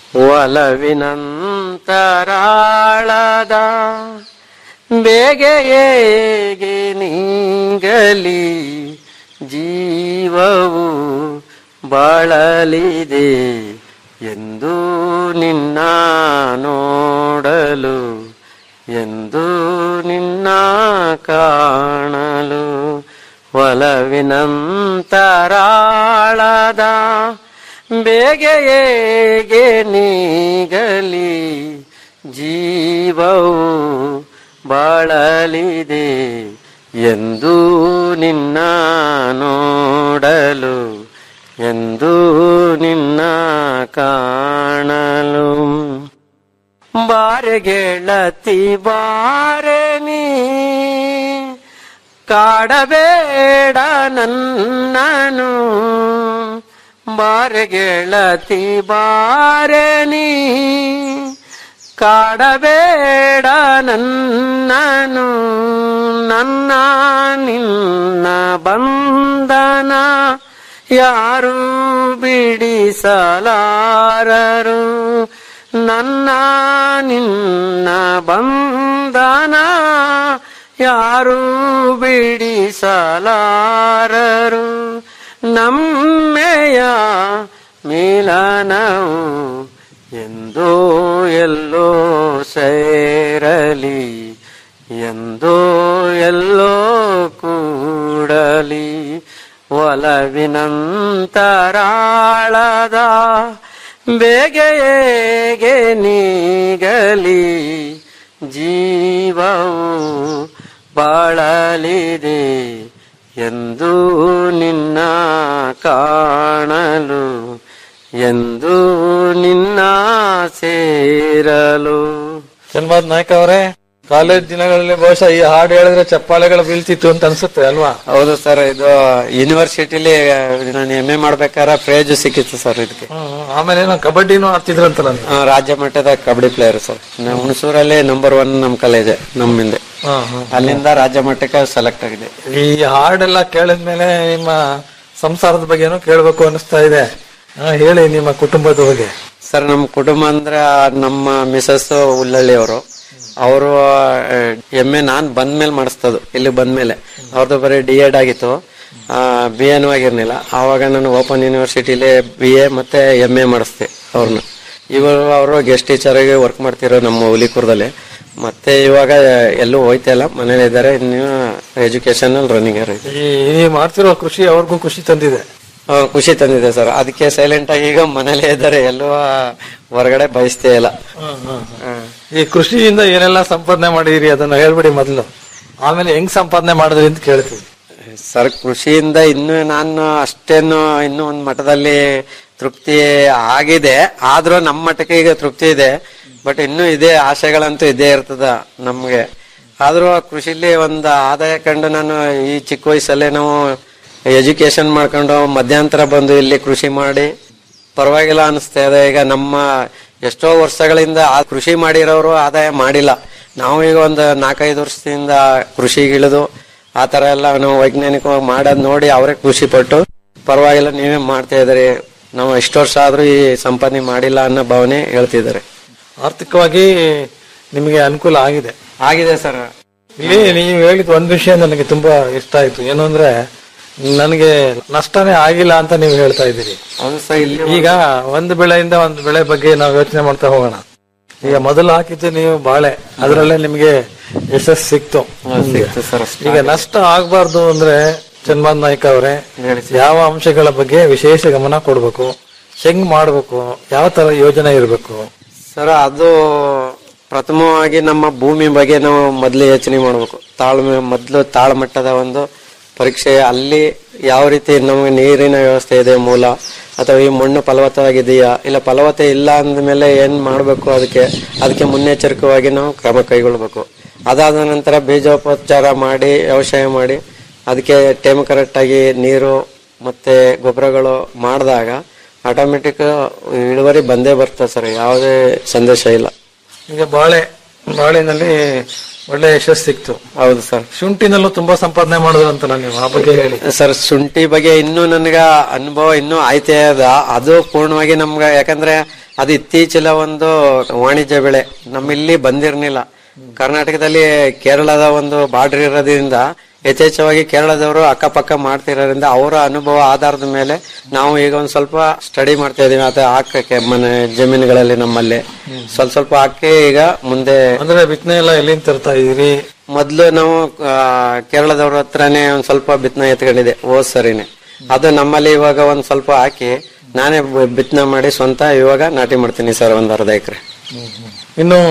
Speaker 5: ಒಲವಿನಂತರಾಳದ ಬೇಗೆಯೇಗೆ ನೀಗಲಿ ಜೀವವು ಬಾಳಲಿದೆ ಎಂದು ನಿನ್ನ ನೋಡಲು ಎಂದು ನಿನ್ನ ಕಾಣಲು ಒಲವಿನಂತರಾಳದ ಬೇಗೆಯೇಗೆ ನೀಗಲಿ ಜೀವವು ಬಾಳಲಿದೆ ಎಂದು ನಿನ್ನ ನೋಡಲು ಎಂದು ನಿನ್ನ ಕಾಣಲು ಬಾರೆ ಗೆಳತಿ ಬಾರೆ ನೀ ಕಾಡಬೇಡ ನನ್ನನು ಬಾರೆ ಗೆಳತಿ ಬಾರೆ ನೀ ಕಾಡಬೇಡ ನನ್ನನು ನನ್ನ ನಿನ್ನ ಬಂಧನ ಯಾರು ಬಿಡಿಸಲಾರರು ನನ್ನ ನಿನ್ನ ಬಂಧನ ಯಾರು ಬಿಡಿಸಲಾರರು ನಮ್ಮೆಯ ಮಿಲನವು ಎಂದೋ ಎಲ್ಲೋ ಸೇರಲಿ ಎಂದೋ ಎಲ್ಲೋ ಕೂಡಲಿ ಒಲವಿನಂತರಾಳದ ಬೇಗೆಯೇಗೆ ನೀಗಲಿ ಜೀವವು ಬಾಳಲಿದೆ ಎಂದು ನಿನ್ನ ಕಾಣಲು ಎಂದು ನಿನ್ನ ಸೇರಲು
Speaker 4: ಚನ್ಮಾದ್ ನಾಯ್ಕ ಅವರೇ ಕಾಲೇಜ್ ದಿನಗಳಲ್ಲಿ ಬಹುಶಃ ಈ ಹಾಡು ಹೇಳಿದ್ರೆ ಚಪ್ಪಾಳೆಗಳು ಬೀಳ್ತಿತ್ತು ಅಂತ ಅನ್ಸುತ್ತೆ ಅಲ್ವಾ
Speaker 5: ಹೌದು ಸರ್ ಇದು ಯೂನಿವರ್ಸಿಟಿಲಿ ನಾನು ಎಂ ಎ ಮಾಡ್ಬೇಕಾದ್ರೆ ಪ್ರೈಜ್ ಸಿಕ್ಕಿತ್ತು ಸರ್ ಇದಕ್ಕೆ
Speaker 4: ಹ್ಮ್. ಆಮೇಲೆ ಏನೋ ಕಬಡ್ಡಿನೂ ಆಡ್ತಿದ್ರಂತಲ್ಲ ನೀವು?
Speaker 5: ಆ, ರಾಜ್ಯ ಮಟ್ಟದ ಕಬಡ್ಡಿ ಪ್ಲೇಯರ್ ಸರ್ ನಾವು ಹುಣಸೂರಲ್ಲಿ ನಂಬರ್ ಒನ್ ನಮ್ಮ ಕಾಲೇಜ್ ನಮ್ಮಿಂದ
Speaker 4: ಹಾ, ಹಾ.
Speaker 5: ಅಲ್ಲಿಂದ ರಾಜ್ಯ ಮಟ್ಟಕ್ಕೆ ಸೆಲೆಕ್ಟ್ ಆಗಿದೆ
Speaker 4: ಈ ಹಾಡೆಲ್ಲ ಕೇಳಿದ್ಮೇಲೆ ನಿಮ್ಮ ಸಂಸಾರದ ಬಗ್ಗೆನೂ ಕೇಳ್ಬೇಕು ಅನಿಸ್ತಾ ಇದೆ ಹಾ, ಹೇಳಿ ನಿಮ್ಮ ಕುಟುಂಬದ ಬಗ್ಗೆ
Speaker 5: ಸರ್ ನಮ್ಮ ಕುಟುಂಬ ಅಂದ್ರೆ ನಮ್ಮ ಮಿಸಸ್ ಉಲ್ಲಳ್ಳಿ ಅವರು ಅವರು ಎಮ್ ಎ ನಾನ್ ಬಂದ್ಮೇಲೆ ಮಾಡಿಸ್ತದು ಇಲ್ಲಿ ಬಂದ್ಮೇಲೆ ಅವ್ರದ್ದು ಬರೀ ಡಿ ಎಡ್ ಆಗಿತ್ತು ಬಿ ಎನ್ ಆಗಿರ್ಲಿಲ್ಲ ಆವಾಗ ನಾನು ಓಪನ್ ಯೂನಿವರ್ಸಿಟಿಲಿ ಬಿ ಎ ಮತ್ತೆ ಎಮ್ ಎ ಮಾಡಿಸ್ದೆ ಅವ್ರನ್ನ ಇವರು ಅವರು ಗೆಸ್ಟ್ ಟೀಚರ್ ಆಗಿ ವರ್ಕ್ ಮಾಡ್ತಿರೋ ನಮ್ಮ ಹುಲಿಕೂರದಲ್ಲಿ ಮತ್ತೆ ಇವಾಗ ಎಲ್ಲೂ ಹೋಯ್ತಾ ಇಲ್ಲ ಮನೇಲಿ ಇದ್ದಾರೆ ಇನ್ನು ಎಜುಕೇಶನ್ ರನ್ನಿಂಗ್
Speaker 4: ಈ ನೀವು ಮಾಡ್ತಿರೋ ಕೃಷಿ ಅವ್ರಿಗೂ ಖುಷಿ ತಂದಿದೆ
Speaker 5: ಆ, ಖುಷಿ ತಂದಿದೆ ಸರ್ ಅದಕ್ಕೆ ಸೈಲೆಂಟ್ ಆಗಿ ಈಗ ಮನೇಲೇ ಇದ್ದಾರೆ ಎಲ್ಲೂ ಹೊರಗಡೆ ಬಯಸ್ತೇ ಇಲ್ಲ
Speaker 4: ಈ ಕೃಷಿಯಿಂದ ಏನೆಲ್ಲ ಸಂಪಾದನೆ ಮಾಡಿದಿರಿ ಅದನ್ನ ಹೇಳ್ಬಿಡಿ ಮೊದಲು ಆಮೇಲೆ ಹೆಂಗ್ ಸಂಪಾದನೆ ಮಾಡಿದ್ರಿ ಅಂತ ಕೇಳ್ತೀವಿ
Speaker 5: ಸರ್ ಕೃಷಿಯಿಂದ ಇನ್ನು ನಾನು ಅಷ್ಟೇನು ಇನ್ನೂ ಒಂದು ಮಟ್ಟದಲ್ಲಿ ತೃಪ್ತಿ ಆಗಿದೆ ಆದ್ರೂ ನಮ್ಮ ಮಟ್ಟಕ್ಕೆ ಈಗ ತೃಪ್ತಿ ಇದೆ ಬಟ್ ಇನ್ನೂ ಇದೇ ಆಸೆಗಳಂತೂ ಇದೇ ಇರ್ತದ ನಮ್ಗೆ ಆದ್ರೂ ಆ ಕೃಷಿಲಿ ಒಂದು ಆದಾಯ ಕಂಡು ನಾನು ಈ ಚಿಕ್ಕ ವಯಸ್ಸಲ್ಲೇ ನಾವು ಎಜುಕೇಶನ್ ಮಾಡ್ಕೊಂಡು ಮಧ್ಯಂತರ ಬಂದು ಇಲ್ಲಿ ಕೃಷಿ ಮಾಡಿ ಪರವಾಗಿಲ್ಲ ಅನಿಸ್ತಾ ಇದೆ ಈಗ ನಮ್ಮ ಎಷ್ಟೋ ವರ್ಷಗಳಿಂದ ಆ ಕೃಷಿ ಮಾಡಿರೋರು ಆದಾಯ ಮಾಡಿಲ್ಲ ನಾವು ಈಗ ಒಂದು ನಾಲ್ಕೈದು ವರ್ಷದಿಂದ ಕೃಷಿಗಿಳಿದು ಆ ತರ ಎಲ್ಲ ನಾವು ವೈಜ್ಞಾನಿಕವಾಗಿ ಮಾಡೋದ್ ನೋಡಿ ಅವರೇ ಖುಷಿ ಪಟ್ಟು ಪರವಾಗಿಲ್ಲ ನೀವೇ ಮಾಡ್ತಾ ಇದಾರೆ ನಾವು ಎಷ್ಟು ವರ್ಷ ಆದ್ರೂ ಈ ಸಂಪಾದನೆ ಮಾಡಿಲ್ಲ ಅನ್ನೋ ಭಾವನೆ ಹೇಳ್ತಿದ್ದಾರೆ
Speaker 4: ಆರ್ಥಿಕವಾಗಿ ನಿಮಗೆ ಅನುಕೂಲ ಆಗಿದೆ
Speaker 5: ಆಗಿದೆ ಸರ್
Speaker 4: ಇಲ್ಲಿ ನೀವು ಹೇಳಿದ ಒಂದ್ ವಿಷಯ ನನಗೆ ತುಂಬಾ ಇಷ್ಟ ಆಯ್ತು ಏನು ಅಂದ್ರೆ ನನಗೆ ನಷ್ಟನೇ ಆಗಿಲ್ಲ ಅಂತ ನೀವು ಹೇಳ್ತಾ ಇದ್ದೀರಿ
Speaker 5: ಹೌದು ಸರ್ ಇಲ್ಲಿ
Speaker 4: ಈಗ ಒಂದು ಬೆಳೆಯಿಂದ ಒಂದು ಬೆಳೆ ಬಗ್ಗೆ ನಾವು ಯೋಚನೆ ಮಾಡ್ತಾ ಹೋಗೋಣ ಈಗ ಮೊದಲು ಹಾಕಿದ್ದು ನೀವು ಬಾಳೆ ಅದರಲ್ಲೇ ನಿಮಗೆ ಯಶಸ್ಸು ಸಿಕ್ತು
Speaker 5: ಸಿಕ್ತು ಸರ್ ಅಷ್ಟೇ.
Speaker 4: ಈಗ ನಷ್ಟ ಆಗ್ಬಾರ್ದು ಅಂದ್ರೆ ಚನ್ಮಾನ್ ನಾಯ್ಕ ಅವರೇ
Speaker 5: ಹೇಳಿ
Speaker 4: ಯಾವ ಅಂಶಗಳ ಬಗ್ಗೆ ವಿಶೇಷ ಗಮನ ಕೊಡ್ಬೇಕು ಹೆಂಗ್ ಮಾಡ್ಬೇಕು ಯಾವ ತರ ಯೋಜನೆ ಇರಬೇಕು
Speaker 5: ಸರ್ ಅದು ಪ್ರಥಮವಾಗಿ ನಮ್ಮ ಭೂಮಿ ಬಗ್ಗೆ ನಾವು ಮೊದಲು ಯೋಚನೆ ಮಾಡಬೇಕು ತಾಳ್ಮೆ ಮೊದಲು ತಾಳ್ಮಟ್ಟದ ಒಂದು ಪರೀಕ್ಷೆ ಅಲ್ಲಿ ಯಾವ ರೀತಿ ನಮಗೆ ನೀರಿನ ವ್ಯವಸ್ಥೆ ಇದೆ ಮೂಲ ಅಥವಾ ಈ ಮಣ್ಣು ಫಲವತ್ತವಾಗಿದೆಯಾ ಇಲ್ಲ ಫಲವತ್ತೆ ಇಲ್ಲ ಅಂದಮೇಲೆ ಏನ್ ಮಾಡಬೇಕು ಅದಕ್ಕೆ ಅದಕ್ಕೆ ಮುನ್ನೆಚ್ಚರಿಕೆಯಾಗಿ ನಾವು ಕ್ರಮ ಕೈಗೊಳ್ಬೇಕು ಅದಾದ ನಂತರ ಬೀಜೋಪಚಾರ ಮಾಡಿ ವ್ಯವಸಾಯ ಮಾಡಿ ಅದಕ್ಕೆ ಟೈಮ್ ಕರೆಕ್ಟಾಗಿ ನೀರು ಮತ್ತೆ ಗೊಬ್ಬರಗಳು ಮಾಡಿದಾಗ ಆಟೋಮೆಟಿಕ್ ಇಳುವರಿ ಬಂದೇ ಬರ್ತದೆ ಸರ್ ಯಾವುದೇ ಸಂದೇಶ ಇಲ್ಲ
Speaker 4: ಈಗ ಬಾಳೆ ಬಾಳೆನಲ್ಲಿ ಒಳ್ಳೆ ಯಶಸ್ಸು ಸಿಕ್ತು
Speaker 5: ಹೌದು ಸರ್
Speaker 4: ಶುಂಠಿನಲ್ಲೂ ತುಂಬಾ ಸಂಪಾದನೆ ಮಾಡಿದ್ರು ಅಂತಲ್ಲ ನೀವು ಆ ಬಗ್ಗೆ ಹೇಳಿ
Speaker 5: ಸರ್ ಶುಂಠಿ ಬಗ್ಗೆ ಇನ್ನೂ ನನಗ ಅನುಭವ ಇನ್ನೂ ಆಯ್ತೇ ಅದ ಅದು ಪೂರ್ಣವಾಗಿ ನಮ್ಗ ಯಾಕಂದ್ರೆ ಅದು ಇತ್ತೀಚಿನ ಒಂದು ವಾಣಿಜ್ಯ ಬೆಳೆ ನಮ್ಮಿಲ್ಲಿ ಬಂದಿರ್ಲಿಲ್ಲ ಕರ್ನಾಟಕದಲ್ಲಿ ಕೇರಳದ ಒಂದು ಬಾರ್ಡರ್ ಇರೋದ್ರಿಂದ ಯಥೇಚ್ಛವಾಗಿ ಕೇರಳದವರು ಅಕ್ಕಪಕ್ಕ ಮಾಡ್ತಿರೋದ್ರಿಂದ ಅವರ ಅನುಭವ ಆಧಾರದ ಮೇಲೆ ನಾವು ಈಗ ಒಂದ್ ಸ್ವಲ್ಪ ಸ್ಟಡಿ ಮಾಡ್ತಾ ಇದೀವಿ ಅದ ಹಾಕಕ್ಕೆ ಮನೆ ಜಮೀನುಗಳಲ್ಲಿ ನಮ್ಮಲ್ಲಿ ಸ್ವಲ್ಪ ಸ್ವಲ್ಪ ಹಾಕಿ ಈಗ ಮುಂದೆ
Speaker 4: ಅಂದ್ರೆ ಬಿತ್ತನೆ ಎಲ್ಲ ಎಲ್ಲಿಂದ ತರ್ತಾ ಇದೀರಿ
Speaker 5: ಮೊದ್ಲು ನಾವು ಆ, ಕೇರಳದವ್ರ ಹತ್ರನೇ ಒಂದ್ ಸ್ವಲ್ಪ ಬಿತ್ತನೆ ಎತ್ಕೊಂಡಿದೆ ಹೋದ್ ಸರಿನೆ ಅದು ನಮ್ಮಲ್ಲಿ ಇವಾಗ ಒಂದ್ ಸ್ವಲ್ಪ ಹಾಕಿ ನಾನೇ ಬ- ಬಿತ್ತನೆ ಮಾಡಿ ಸ್ವಂತ ಇವಾಗ ನಾಟಿ ಮಾಡ್ತೀನಿ ಸರ್ ಒಂದ್ ಅರ್ಧ ಎಕರೆ
Speaker 4: ಇನ್ನು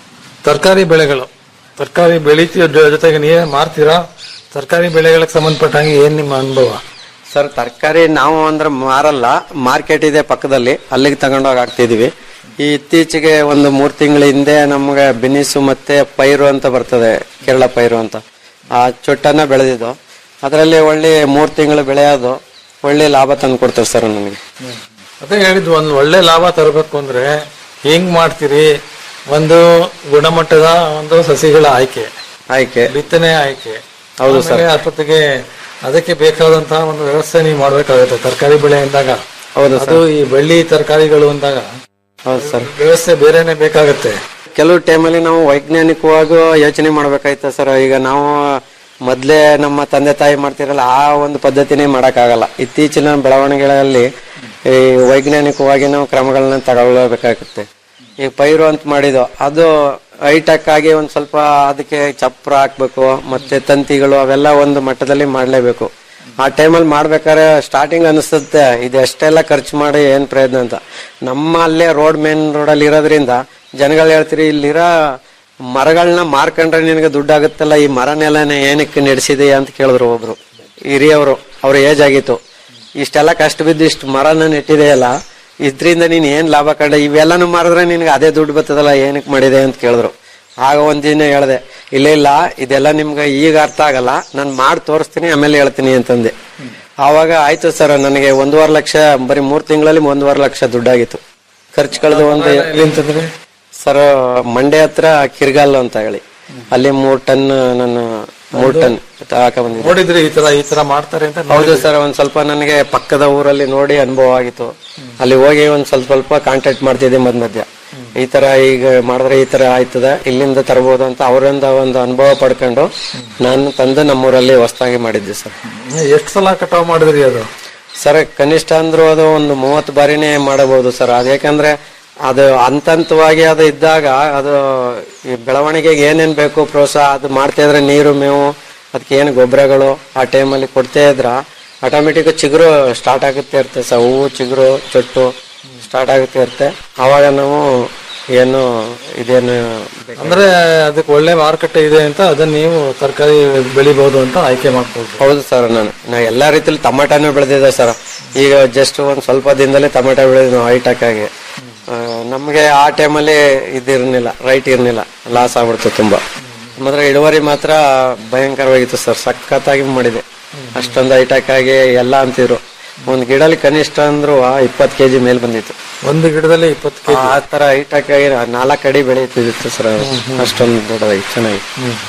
Speaker 4: ತರಕಾರಿ ಬೆಳೆಗಳು ತರಕಾರಿ ಬೆಳಿತೀಯ ಜೊ- ಜೊತೆಗೆ ನೀವೇ ಮಾರ್ತೀರಾ ತರಕಾರಿ ಬೆಳೆಗಳಿಗೆ ಸಂಬಂಧಪಟ್ಟಂಗೆ ಏನ್ ನಿಮ್ಮ ಅನುಭವ
Speaker 5: ಸರ್ ತರಕಾರಿ ನಾವು ಅಂದ್ರೆ ಮಾರಲ್ಲ ಮಾರ್ಕೆಟ್ ಇದೆ ಪಕ್ಕದಲ್ಲಿ ಅಲ್ಲಿಗೆ ತಗೊಂಡೋಗಿ ಹಾಕ್ತಿದೀವಿ ಈ ಇತ್ತೀಚೆಗೆ ಒಂದು ಮೂರ್ ತಿಂಗಳ ಹಿಂದೆ ನಮ್ಗೆ ಬಿನಿಸು ಮತ್ತೆ ಪೈರು ಅಂತ ಬರ್ತದೆ ಕೇರಳ ಪೈರು ಅಂತ ಆ ಚೊಟ್ಟನ್ನ ಬೆಳೆದಿದ್ದು ಅದರಲ್ಲಿ ಒಳ್ಳೆ ಮೂರ್ ತಿಂಗಳು ಬೆಳೆಯೋದು ಒಳ್ಳೆ ಲಾಭ ತಂದು ಕೊಡ್ತಾರೆ ಸರ್ ನನಗೆ
Speaker 4: ಅದೇ ಹೇಳಿದ್ವು ಒಂದು ಒಳ್ಳೆ ಲಾಭ ತರಬೇಕು ಅಂದ್ರೆ ಹೆಂಗ್ ಮಾಡ್ತೀರಿ ಒಂದು ಗುಣಮಟ್ಟದ ಒಂದು ಸಸಿಗಳ ಆಯ್ಕೆ
Speaker 5: ಆಯ್ಕೆ
Speaker 4: ಬಿತ್ತನೆ ಆಯ್ಕೆ
Speaker 5: ಹೌದು
Speaker 4: ಆಮೇಲೆ ಅಷ್ಟೊತ್ತಿಗೆ ಅದಕ್ಕೆ ಬೇಕಾದಂತಹ ಒಂದು ವ್ಯವಸ್ಥೆ ನೀವು ಮಾಡ್ಬೇಕಾಗುತ್ತೆ ತರಕಾರಿ ಬೆಳೆ ಅಂದಾಗ
Speaker 5: ಹೌದು
Speaker 4: ಅದು ಈ ಬೆಳ್ಳಿ ತರಕಾರಿಗಳು ಅಂದಾಗ
Speaker 5: ಹೌದು ಸರ್
Speaker 4: ವ್ಯವಸ್ಥೆ ಬೇರೆನೆ ಬೇಕಾಗತ್ತೆ
Speaker 5: ಕೆಲವು ಟೈಮಲ್ಲಿ ನಾವು ವೈಜ್ಞಾನಿಕವಾಗಿ ಯೋಚನೆ ಮಾಡ್ಬೇಕಾಯ್ತು ಸರ್ ಈಗ ನಾವು ಮೊದ್ಲೇ ನಮ್ಮ ತಂದೆ ತಾಯಿ ಮಾಡ್ತಿರಲ್ಲ ಆ ಒಂದು ಪದ್ಧತಿನೇ ಮಾಡಕ್ಕಾಗಲ್ಲ ಇತ್ತೀಚಿನ ಬೆಳವಣಿಗೆಗಳಲ್ಲಿ ಈ ವೈಜ್ಞಾನಿಕವಾಗಿ ನಾವು ಕ್ರಮಗಳನ್ನ ತಗೊಳ್ಬೇಕಾಗುತ್ತೆ ಈಗ ಪೈರು ಅಂತ ಮಾಡಿದ್ದು ಅದು ಹೈಟೆಕ್ ಆಗಿ ಒಂದ್ ಸ್ವಲ್ಪ ಅದಕ್ಕೆ ಚಪ್ರ ಹಾಕ್ಬೇಕು ಮತ್ತೆ ತಂತಿಗಳು ಅವೆಲ್ಲ ಒಂದು ಮಟ್ಟದಲ್ಲಿ ಮಾಡ್ಲೇಬೇಕು ಆ ಟೈಮಲ್ಲಿ ಮಾಡ್ಬೇಕಾದ್ರೆ ಸ್ಟಾರ್ಟಿಂಗ್ ಅನಿಸುತ್ತೆ ಇದು ಎಷ್ಟೆಲ್ಲ ಖರ್ಚು ಮಾಡಿ ಏನ್ ಪ್ರಯತ್ನ ಅಂತ ನಮ್ಮ ಅಲ್ಲೇ ರೋಡ್ ಮೇನ್ ರೋಡಲ್ಲಿ ಇರೋದ್ರಿಂದ ಜನಗಳು ಹೇಳ್ತೀರಿ ಇಲ್ಲಿರೋ ಮರಗಳನ್ನ ಮಾರ್ಕೊಂಡ್ರೆ ನಿನಗೆ ದುಡ್ಡಾಗುತ್ತಲ್ಲ ಈ ಮರನೆಲ್ಲನೇ ಏನಕ್ಕೆ ನಡೆಸಿದೆ ಅಂತ ಕೇಳಿದ್ರು ಒಬ್ರು ಹಿರಿಯವರು ಅವ್ರ ಏಜ್ ಆಗಿತ್ತು ಇಷ್ಟೆಲ್ಲ ಕಷ್ಟ ಬಿದ್ದು ಇಷ್ಟು ಮರನ ನೆಟ್ಟಿದೆಯಲ್ಲ ಇದ್ರಿಂದ ನೀನ್ ಏನ್ ಲಾಭ ಕಂಡ ಇವೆಲ್ಲನೂ ಮಾರಿದ್ರೆ ನಿನ್ಗೆ ಅದೇ ದುಡ್ಡು ಬರ್ತದಲ್ಲ ಏನಕ್ಕೆ ಮಾಡಿದೆ ಅಂತ ಕೇಳಿದ್ರು ಆಗ ಒಂದಿನ ಹೇಳ್ದೆ ಇಲ್ಲ ಇಲ್ಲ ಇದೆಲ್ಲ ನಿಮ್ಗೆ ಈಗ ಅರ್ಥ ಆಗಲ್ಲ ನಾನು ಮಾಡಿ ತೋರಿಸ್ತೀನಿ ಆಮೇಲೆ ಹೇಳ್ತೀನಿ ಅಂತಂದೆ ಆವಾಗ ಆಯ್ತು ಸರ್ ನನಗೆ ಒಂದೂವರೆ ಲಕ್ಷ ಬರೀ ಮೂರ್ ತಿಂಗಳಲ್ಲಿ ಒಂದೂವರೆ ಲಕ್ಷ ದುಡ್ಡಾಗಿತ್ತು ಖರ್ಚು ಕಳೆದು ಒಂದು
Speaker 4: ಅಂತಂದ್ರೆ
Speaker 5: ಸರ್ ಮಂಡ್ಯ ಹತ್ರ ಕಿರ್ಗಾಲ್ ಅಂತ ಹೇಳಿ ಅಲ್ಲಿ ಮೂರ್ ಟನ್ ನಾನು ಮೂರ್ ಟನ್ ಹಾಕ ಬಂದಿದ್ದೆ
Speaker 4: ನೋಡಿದ್ರಿ ಈ ತರ ಈ ತರ ಮಾಡ್ತಾರೆ ಅಂತ
Speaker 5: ಹೌದು ಸರ್ ಒಂದ್ ಸ್ವಲ್ಪ ನನಗೆ ಪಕ್ಕದ ಊರಲ್ಲಿ ನೋಡಿ ಅನುಭವ ಆಗಿತ್ತು ಅಲ್ಲಿ ಹೋಗಿ ಒಂದ್ ಸ್ವಲ್ಪ ಸ್ವಲ್ಪ ಕಾಂಟ್ಯಾಕ್ಟ್ ಮಾಡ್ತಿದ್ದೆ ಮಧ್ಯ ಮಧ್ಯ ಈ ತರ ಈಗ ಮಾಡಿದ್ರೆ ಈ ತರ ಆಯ್ತದ ಇಲ್ಲಿಂದ ತರಬಹುದು ಅಂತ ಅವರಿಂದ ಒಂದು ಅನುಭವ ಪಡ್ಕೊಂಡು ನಾನು ತಂದು ನಮ್ಮೂರಲ್ಲಿ ಹೊಸದಾಗಿ ಮಾಡಿದ್ದೆ ಸರ್
Speaker 4: ಎಷ್ಟು ಸಲ ಕಟಾವ್ ಮಾಡಿದ್ರಿ ಅದು
Speaker 5: ಸರ್ ಕನಿಷ್ಠ ಅಂದ್ರೂ ಅದು ಒಂದು ಮೂವತ್ತು ಬಾರಿನೇ ಮಾಡಬಹುದು ಸರ್ ಅದು ಯಾಕಂದ್ರೆ ಅದು ಹಂತ ಹಂತವಾಗಿ ಅದು ಇದ್ದಾಗ ಅದು ಈ ಬೆಳವಣಿಗೆಗೆ ಏನೇನ್ ಬೇಕು ಪ್ರೋತ್ಸಾಹ ಅದು ಮಾಡ್ತಾ ಇದ್ರೆ ನೀರು ಮೇವು ಅದಕ್ಕೆ ಏನು ಗೊಬ್ಬರಗಳು ಆ ಟೈಮಲ್ಲಿ ಕೊಡ್ತಾ ಇದ್ರ ಆಟೋಮೆಟಿಕ್ ಚಿಗುರು ಸ್ಟಾರ್ಟ್ ಆಗುತ್ತೆ ಇರುತ್ತೆ ಸರ್ ಹೂವು ಚಿಗುರು ಚೊಟ್ಟು ಸ್ಟಾರ್ಟ್ ಆಗುತ್ತೆ ಇರುತ್ತೆ ಅವಾಗ ನಾವು ಏನು ಇದೇನು ಬೇಕು-
Speaker 4: ಅಂದ್ರೆ ಅದಕ್ಕೆ ಒಳ್ಳೆ ಮಾರುಕಟ್ಟೆ ಇದೆ ಅಂತ ಅದನ್ನ ನೀವು ತರಕಾರಿ ಬೆಳಿಬಹುದು ಅಂತ ಆಯ್ಕೆ ಮಾಡ್ಕೊಳ್ಬೋದು
Speaker 5: ಹೌದು ಸರ್ ನಾನು ನಾ ಎಲ್ಲಾ ರೀತಿಲಿ ಟಮಾಟಾನು ಬೆಳೆದಿದ್ದೆ ಸರ್ ಈಗ ಜಸ್ಟ್ ಒಂದ್ ಸ್ವಲ್ಪ ದಿನದಲ್ಲಿ ಟೊಮೆಟೊ ಬೆಳೆದಿದ್ದು ಹೈಟೆಕ್ ಆಗಿ ಆ, ನಮ್ಗೆ ಆ ಟೈಮಲ್ಲಿ ಇದಿರ್ಲಿಲ್ಲ ರೈಟ್ ಇರ್ಲಿಲ್ಲ ಲಾಸ್ ಆಗ್ಬಿಡ್ತು ತುಂಬಾ ಮಾತ್ರ ಇಳುವರಿ ಮಾತ್ರ ಭಯಂಕರವಾಗಿತ್ತು ಸರ್ ಸಖತ್ತಾಗಿ ಮಾಡಿದೆ ಅಷ್ಟೊಂದು ಹೈಟೆಕ್ ಆಗಿ ಎಲ್ಲ ಅಂತಿದ್ರು ಒಂದ್ ಗಿಡಲಿ ಕನಿಷ್ಠ ಅಂದ್ರು ಇಪ್ಪತ್ತು ಕೆಜಿ ಮೇಲ್ ಬಂದಿತ್ತು
Speaker 4: ಒಂದು ಗಿಡದಲ್ಲಿ ಇಪ್ಪತ್ತು ಕೆ
Speaker 5: ಆ ತರ ಹೈಟೆಕ್ ಆಗಿ ನಾಲ್ಕು ಅಡಿ ಬೆಳೆಯುತ್ತಿತ್ತು ಸರ್ ಅಷ್ಟೊಂದು ದೊಡ್ಡದಾಗಿ ಚೆನ್ನಾಗಿ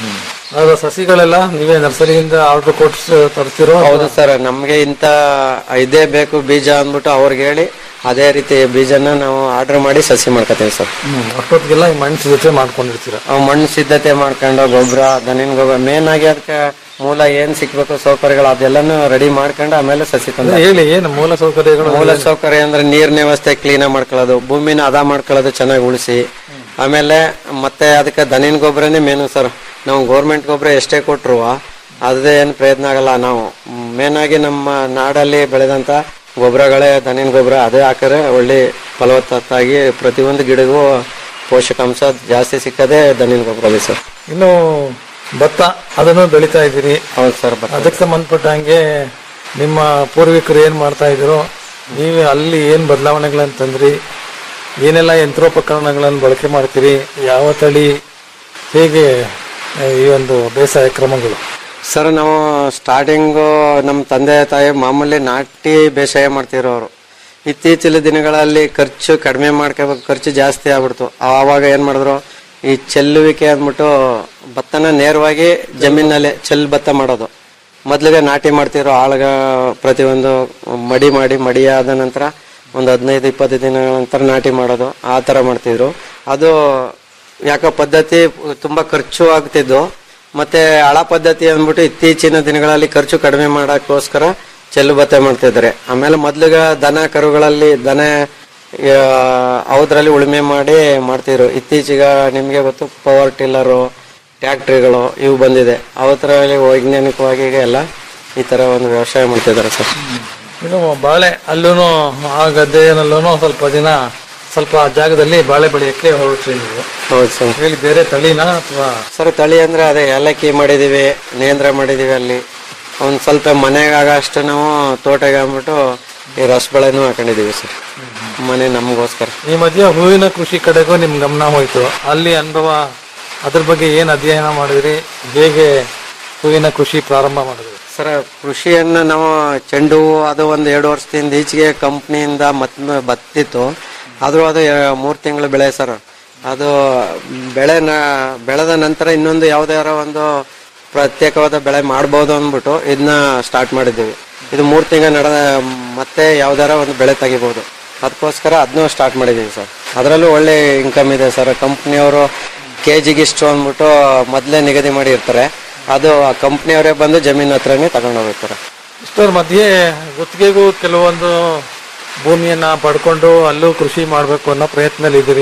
Speaker 4: ಅದು ಸಸಿಗಳೆಲ್ಲ ನೀವೇ ನರ್ಸರಿಯಿಂದ ಆರ್ಡರ್ ಕೊಟ್ಟು ತರ್ತಿರೋ
Speaker 5: ಹೌದು ಸರ್ ನಮ್ಗೆ ಇಂತ ಇದೇ ಬೇಕು ಬೀಜ ಅಂದ್ಬಿಟ್ಟು ಅವ್ರಿಗೆ ಹೇಳಿ ಅದೇ ರೀತಿ ಬೀಜನ ನಾವು ಆರ್ಡರ್ ಮಾಡಿ ಸಸಿ ಮಾಡ್ಕೊತೀವಿ ಸರ್
Speaker 4: ಅಷ್ಟೊತ್ತಿಗೆಲ್ಲ ಈ ಮಣ್ಣು ಜೊತೆ ಮಾಡ್ಕೊಂಡಿರ್ತೀರ
Speaker 5: ಅವ್ ಮಣ್ಣು ಸಿದ್ಧತೆ ಮಾಡ್ಕೊಂಡು ಗೊಬ್ಬರ ದನಿನ ಗೊಬ್ಬರ ಮೇನ್ ಆಗಿ ಅದಕ್ಕೆ ಮೂಲ ಏನ್ ಸಿಕ್ಬೇಕು ಸೌಕರ್ಯಗಳು ಅದೆಲ್ಲಾನು ರೆಡಿ ಮಾಡ್ಕೊಂಡು ಆಮೇಲೆ ಸಸಿ ತಂದ
Speaker 4: ಹೇಳಿ ಏನು ಮೂಲ ಸೌಕರ್ಯಗಳು
Speaker 5: ಮೂಲ ಸೌಕರ್ಯ ಅಂದ್ರೆ ನೀರಿನ ವ್ಯವಸ್ಥೆ ಕ್ಲೀನ್ ಮಾಡ್ಕೊಳ್ಳೋದು ಭೂಮಿನ ಹದ ಮಾಡ್ಕೊಳ್ಳೋದು ಚೆನ್ನಾಗಿ ಉಳಿಸಿ ಆಮೇಲೆ ಮತ್ತೆ ಅದಕ್ಕೆ ದನಿನ ಗೊಬ್ಬರನೇ ಮೇನು ಸರ್ ನಾವು ಗೌರ್ಮೆಂಟ್ ಗೊಬ್ಬರ ಎಷ್ಟೇ ಕೊಟ್ರು ಅದೇ ಏನು ಪ್ರಯತ್ನ ಆಗಲ್ಲ ನಾವು ಮೇನ್ ಆಗಿ ನಮ್ಮ ನಾಡಲ್ಲಿ ಬೆಳೆದಂತ ಗೊಬ್ಬರಗಳೇ ದನಿನ ಗೊಬ್ಬರ ಅದೇ ಹಾಕಿದ್ರೆ ಒಳ್ಳೆ ಫಲವತ್ತಾಗಿ ಪ್ರತಿಯೊಂದು ಗಿಡಗೂ ಪೋಷಕಾಂಶ ಜಾಸ್ತಿ ಸಿಕ್ಕದೆ ದನಿನ ಗೊಬ್ಬರದಲ್ಲಿ ಸರ್
Speaker 4: ಇನ್ನು ಭತ್ತ ಅದನ್ನು ಬೆಳಿತಾ ಇದ್ದೀರಿ
Speaker 5: ಹೌದು ಸರ್ ಬಟ್
Speaker 4: ಅದಕ್ಕೆ ಸಂಬಂಧಪಟ್ಟಂಗೆ ನಿಮ್ಮ ಪೂರ್ವಿಕರು ಏನ್ ಮಾಡ್ತಾ ಇದ್ರು ನೀವು ಅಲ್ಲಿ ಏನ್ ಬದಲಾವಣೆಗಳನ್ನ ತಂದ್ರಿ ಏನೆಲ್ಲ ಯಂತ್ರೋಪಕರಣಗಳನ್ನು ಬಳಕೆ ಮಾಡ್ತೀರಿ ಯಾವ ತಳಿ ಹೇಗೆ ಆ, ಈ ಒಂದು ಬೇಸಾಯ ಕ್ರಮಗಳು
Speaker 5: ಸರ್ ನಾವು ಸ್ಟಾರ್ಟಿಂಗು ನಮ್ಮ ತಂದೆ ತಾಯಿ ಮಾಮೂಲಿ ನಾಟಿ ಬೇಸಾಯ ಮಾಡ್ತಿರೋರು ಇತ್ತೀಚಿನ ದಿನಗಳಲ್ಲಿ ಖರ್ಚು ಕಡಿಮೆ ಮಾಡ್ಕೋಬೇಕು ಖರ್ಚು ಜಾಸ್ತಿ ಆಗ್ಬಿಡ್ತು ಆವಾಗ ಏನ್ ಮಾಡಿದ್ರು ಈ ಚೆಲ್ಲುವಿಕೆ ಅಂದ್ಬಿಟ್ಟು ಭತ್ತನ ನೇರವಾಗಿ ಜಮೀನಲ್ಲಿ ಚೆಲ್ ಭತ್ತ ಮಾಡೋದು ಮೊದಲಿಗೆ ನಾಟಿ ಮಾಡ್ತಿರೋ ಆಳ್ಗ ಪ್ರತಿಯೊಂದು ಮಡಿ ಮಾಡಿ ಮಡಿ ಆದ ನಂತರ ಒಂದು ಹದಿನೈದು ಇಪ್ಪತ್ತು ದಿನಗಳ ನಂತರ ನಾಟಿ ಮಾಡೋದು ಆ ತರ ಮಾಡ್ತಿದ್ರು ಅದು ಯಾಕೋ ಪದ್ಧತಿ ತುಂಬಾ ಖರ್ಚು ಆಗ್ತಿದ್ದು ಮತ್ತೆ ಹಳ ಪದ್ಧತಿ ಅಂದ್ಬಿಟ್ಟು ಇತ್ತೀಚಿನ ದಿನಗಳಲ್ಲಿ ಖರ್ಚು ಕಡಿಮೆ ಮಾಡೋಕ್ಕೋಸ್ಕರ ಚೆಲ್ಲು ಭತ್ತ ಮಾಡ್ತಿದ್ದಾರೆ ಆಮೇಲೆ ಮೊದ್ಲಿಗ ದನ ಕರುಗಳಲ್ಲಿ ದನ ಅವದ್ರಲ್ಲಿ ಉಳುಮೆ ಮಾಡಿ ಮಾಡ್ತಿದ್ರು ಇತ್ತೀಚೆಗ ನಿಮ್ಗೆ ಗೊತ್ತು ಪವರ್ ಟಿಲ್ಲರು ಟ್ಯಾಕ್ಟ್ರಿಗಳು ಇವು ಬಂದಿದೆ ಅವತ್ತರಲ್ಲಿ ವೈಜ್ಞಾನಿಕವಾಗಿ ಈಗ ಎಲ್ಲ ಈ ತರ ಒಂದು ವ್ಯವಸಾಯ ಮಾಡ್ತಿದ್ದಾರೆ ಸರ್
Speaker 4: ಇನ್ನು ಬಾಳೆ ಅಲ್ಲೂ ಆ ಗದ್ದೆನಲ್ಲೂ ಸ್ವಲ್ಪ ದಿನ ಸ್ವಲ್ಪ ಜಾಗದಲ್ಲಿ ಬಾಳೆ ಬೆಳೆಯಕ್ಕೆ ಹೊರಟ್ರಿ ನೀವು
Speaker 5: ಹೌದು ಸರ್
Speaker 4: ಹೇಳಿ ಬೇರೆ ತಳಿನ ಅಥವಾ
Speaker 5: ಸರ್ ತಳಿ ಅಂದ್ರೆ ಅದೇ ಏಲಕ್ಕಿ ಮಾಡಿದೀವಿ ನೇಂದ್ರ ಮಾಡಿದೀವಿ ಅಲ್ಲಿ ಒಂದ್ ಸ್ವಲ್ಪ ಮನೆಗಾಗಷ್ಟು ನಾವು ತೋಟಗೆ ಅಂದ್ಬಿಟ್ಟು ಈ ರಸಬಳೆನೂ ಹಾಕೊಂಡಿದೀವಿ ಸರ್ ಮನೆ ನಮಗೋಸ್ಕರ
Speaker 4: ಈ ಮಧ್ಯೆ ಹೂವಿನ ಕೃಷಿ ಕಡೆಗೂ ನಿಮ್ ಗಮನ ಹೋಯ್ತು ಅಲ್ಲಿ ಅನುಭವ ಅದ್ರ ಬಗ್ಗೆ ಏನ್ ಅಧ್ಯಯನ ಮಾಡಿದ್ರಿ ಹೇಗೆ ಹೂವಿನ ಕೃಷಿ ಪ್ರಾರಂಭ ಮಾಡಿದ್ರಿ
Speaker 5: ಸರ್ ಕೃಷಿಯನ್ನ ನಾವು ಚೆಂಡು ಹೂವು ಅದು ಒಂದು ಎರಡು ವರ್ಷದಿಂದ ಈಚೆಗೆ ಕಂಪ್ನಿಯಿಂದ ಮತ್ ಬತ್ತಿತ್ತು ಆದ್ರೂ ಅದು ಎ- ಮೂರ್ ತಿಂಗಳು ಬೆಳೆ ಸರ್ ಅದು ಬೆಳೆ ಬೆಳೆದ ನಂತರ ಇನ್ನೊಂದು ಯಾವ್ದಾರ ಒಂದು ಪ್ರತ್ಯೇಕವಾದ ಬೆಳೆ ಮಾಡ್ಬೋದು ಅಂದ್ಬಿಟ್ಟು ಇದನ್ನ ಸ್ಟಾರ್ಟ್ ಮಾಡಿದ್ದೀವಿ ಇದು ಮೂರ್ ತಿಂಗಳು ನಡೆದ ಮತ್ತೆ ಯಾವ್ದಾರ ಒಂದು ಬೆಳೆ ತೆಗಿಬಹುದು ಅದಕ್ಕೋಸ್ಕರ ಅದನ್ನೂ ಸ್ಟಾರ್ಟ್ ಮಾಡಿದ್ದೀವಿ ಸರ್ ಅದರಲ್ಲೂ ಒಳ್ಳೆ ಇನ್ಕಮ್ ಇದೆ ಸರ್ ಕಂಪ್ನಿಯವರು ಕೆ ಜಿಗಿಷ್ಟು ಅಂದ್ಬಿಟ್ಟು ಮೊದಲೇ ನಿಗದಿ ಮಾಡಿರ್ತಾರೆ ಅದು ಆ ಕಂಪ್ನಿಯವರೇ ಬಂದು ಜಮೀನ್ ಹತ್ರನೇ ತಗೊಂಡು ಹೋಗ್ತಾರೆ
Speaker 4: ಇಷ್ಟರ ಮಧ್ಯೆ ಗುತ್ತಿಗೆಗೂ ಕೆಲವೊಂದು ಭೂಮಿಯನ್ನ ಪಡ್ಕೊಂಡು ಅಲ್ಲೂ ಕೃಷಿ ಮಾಡ್ಬೇಕು ಅನ್ನೋ ಪ್ರಯತ್ನದಲ್ಲಿ ಇದ್ದೀರಿ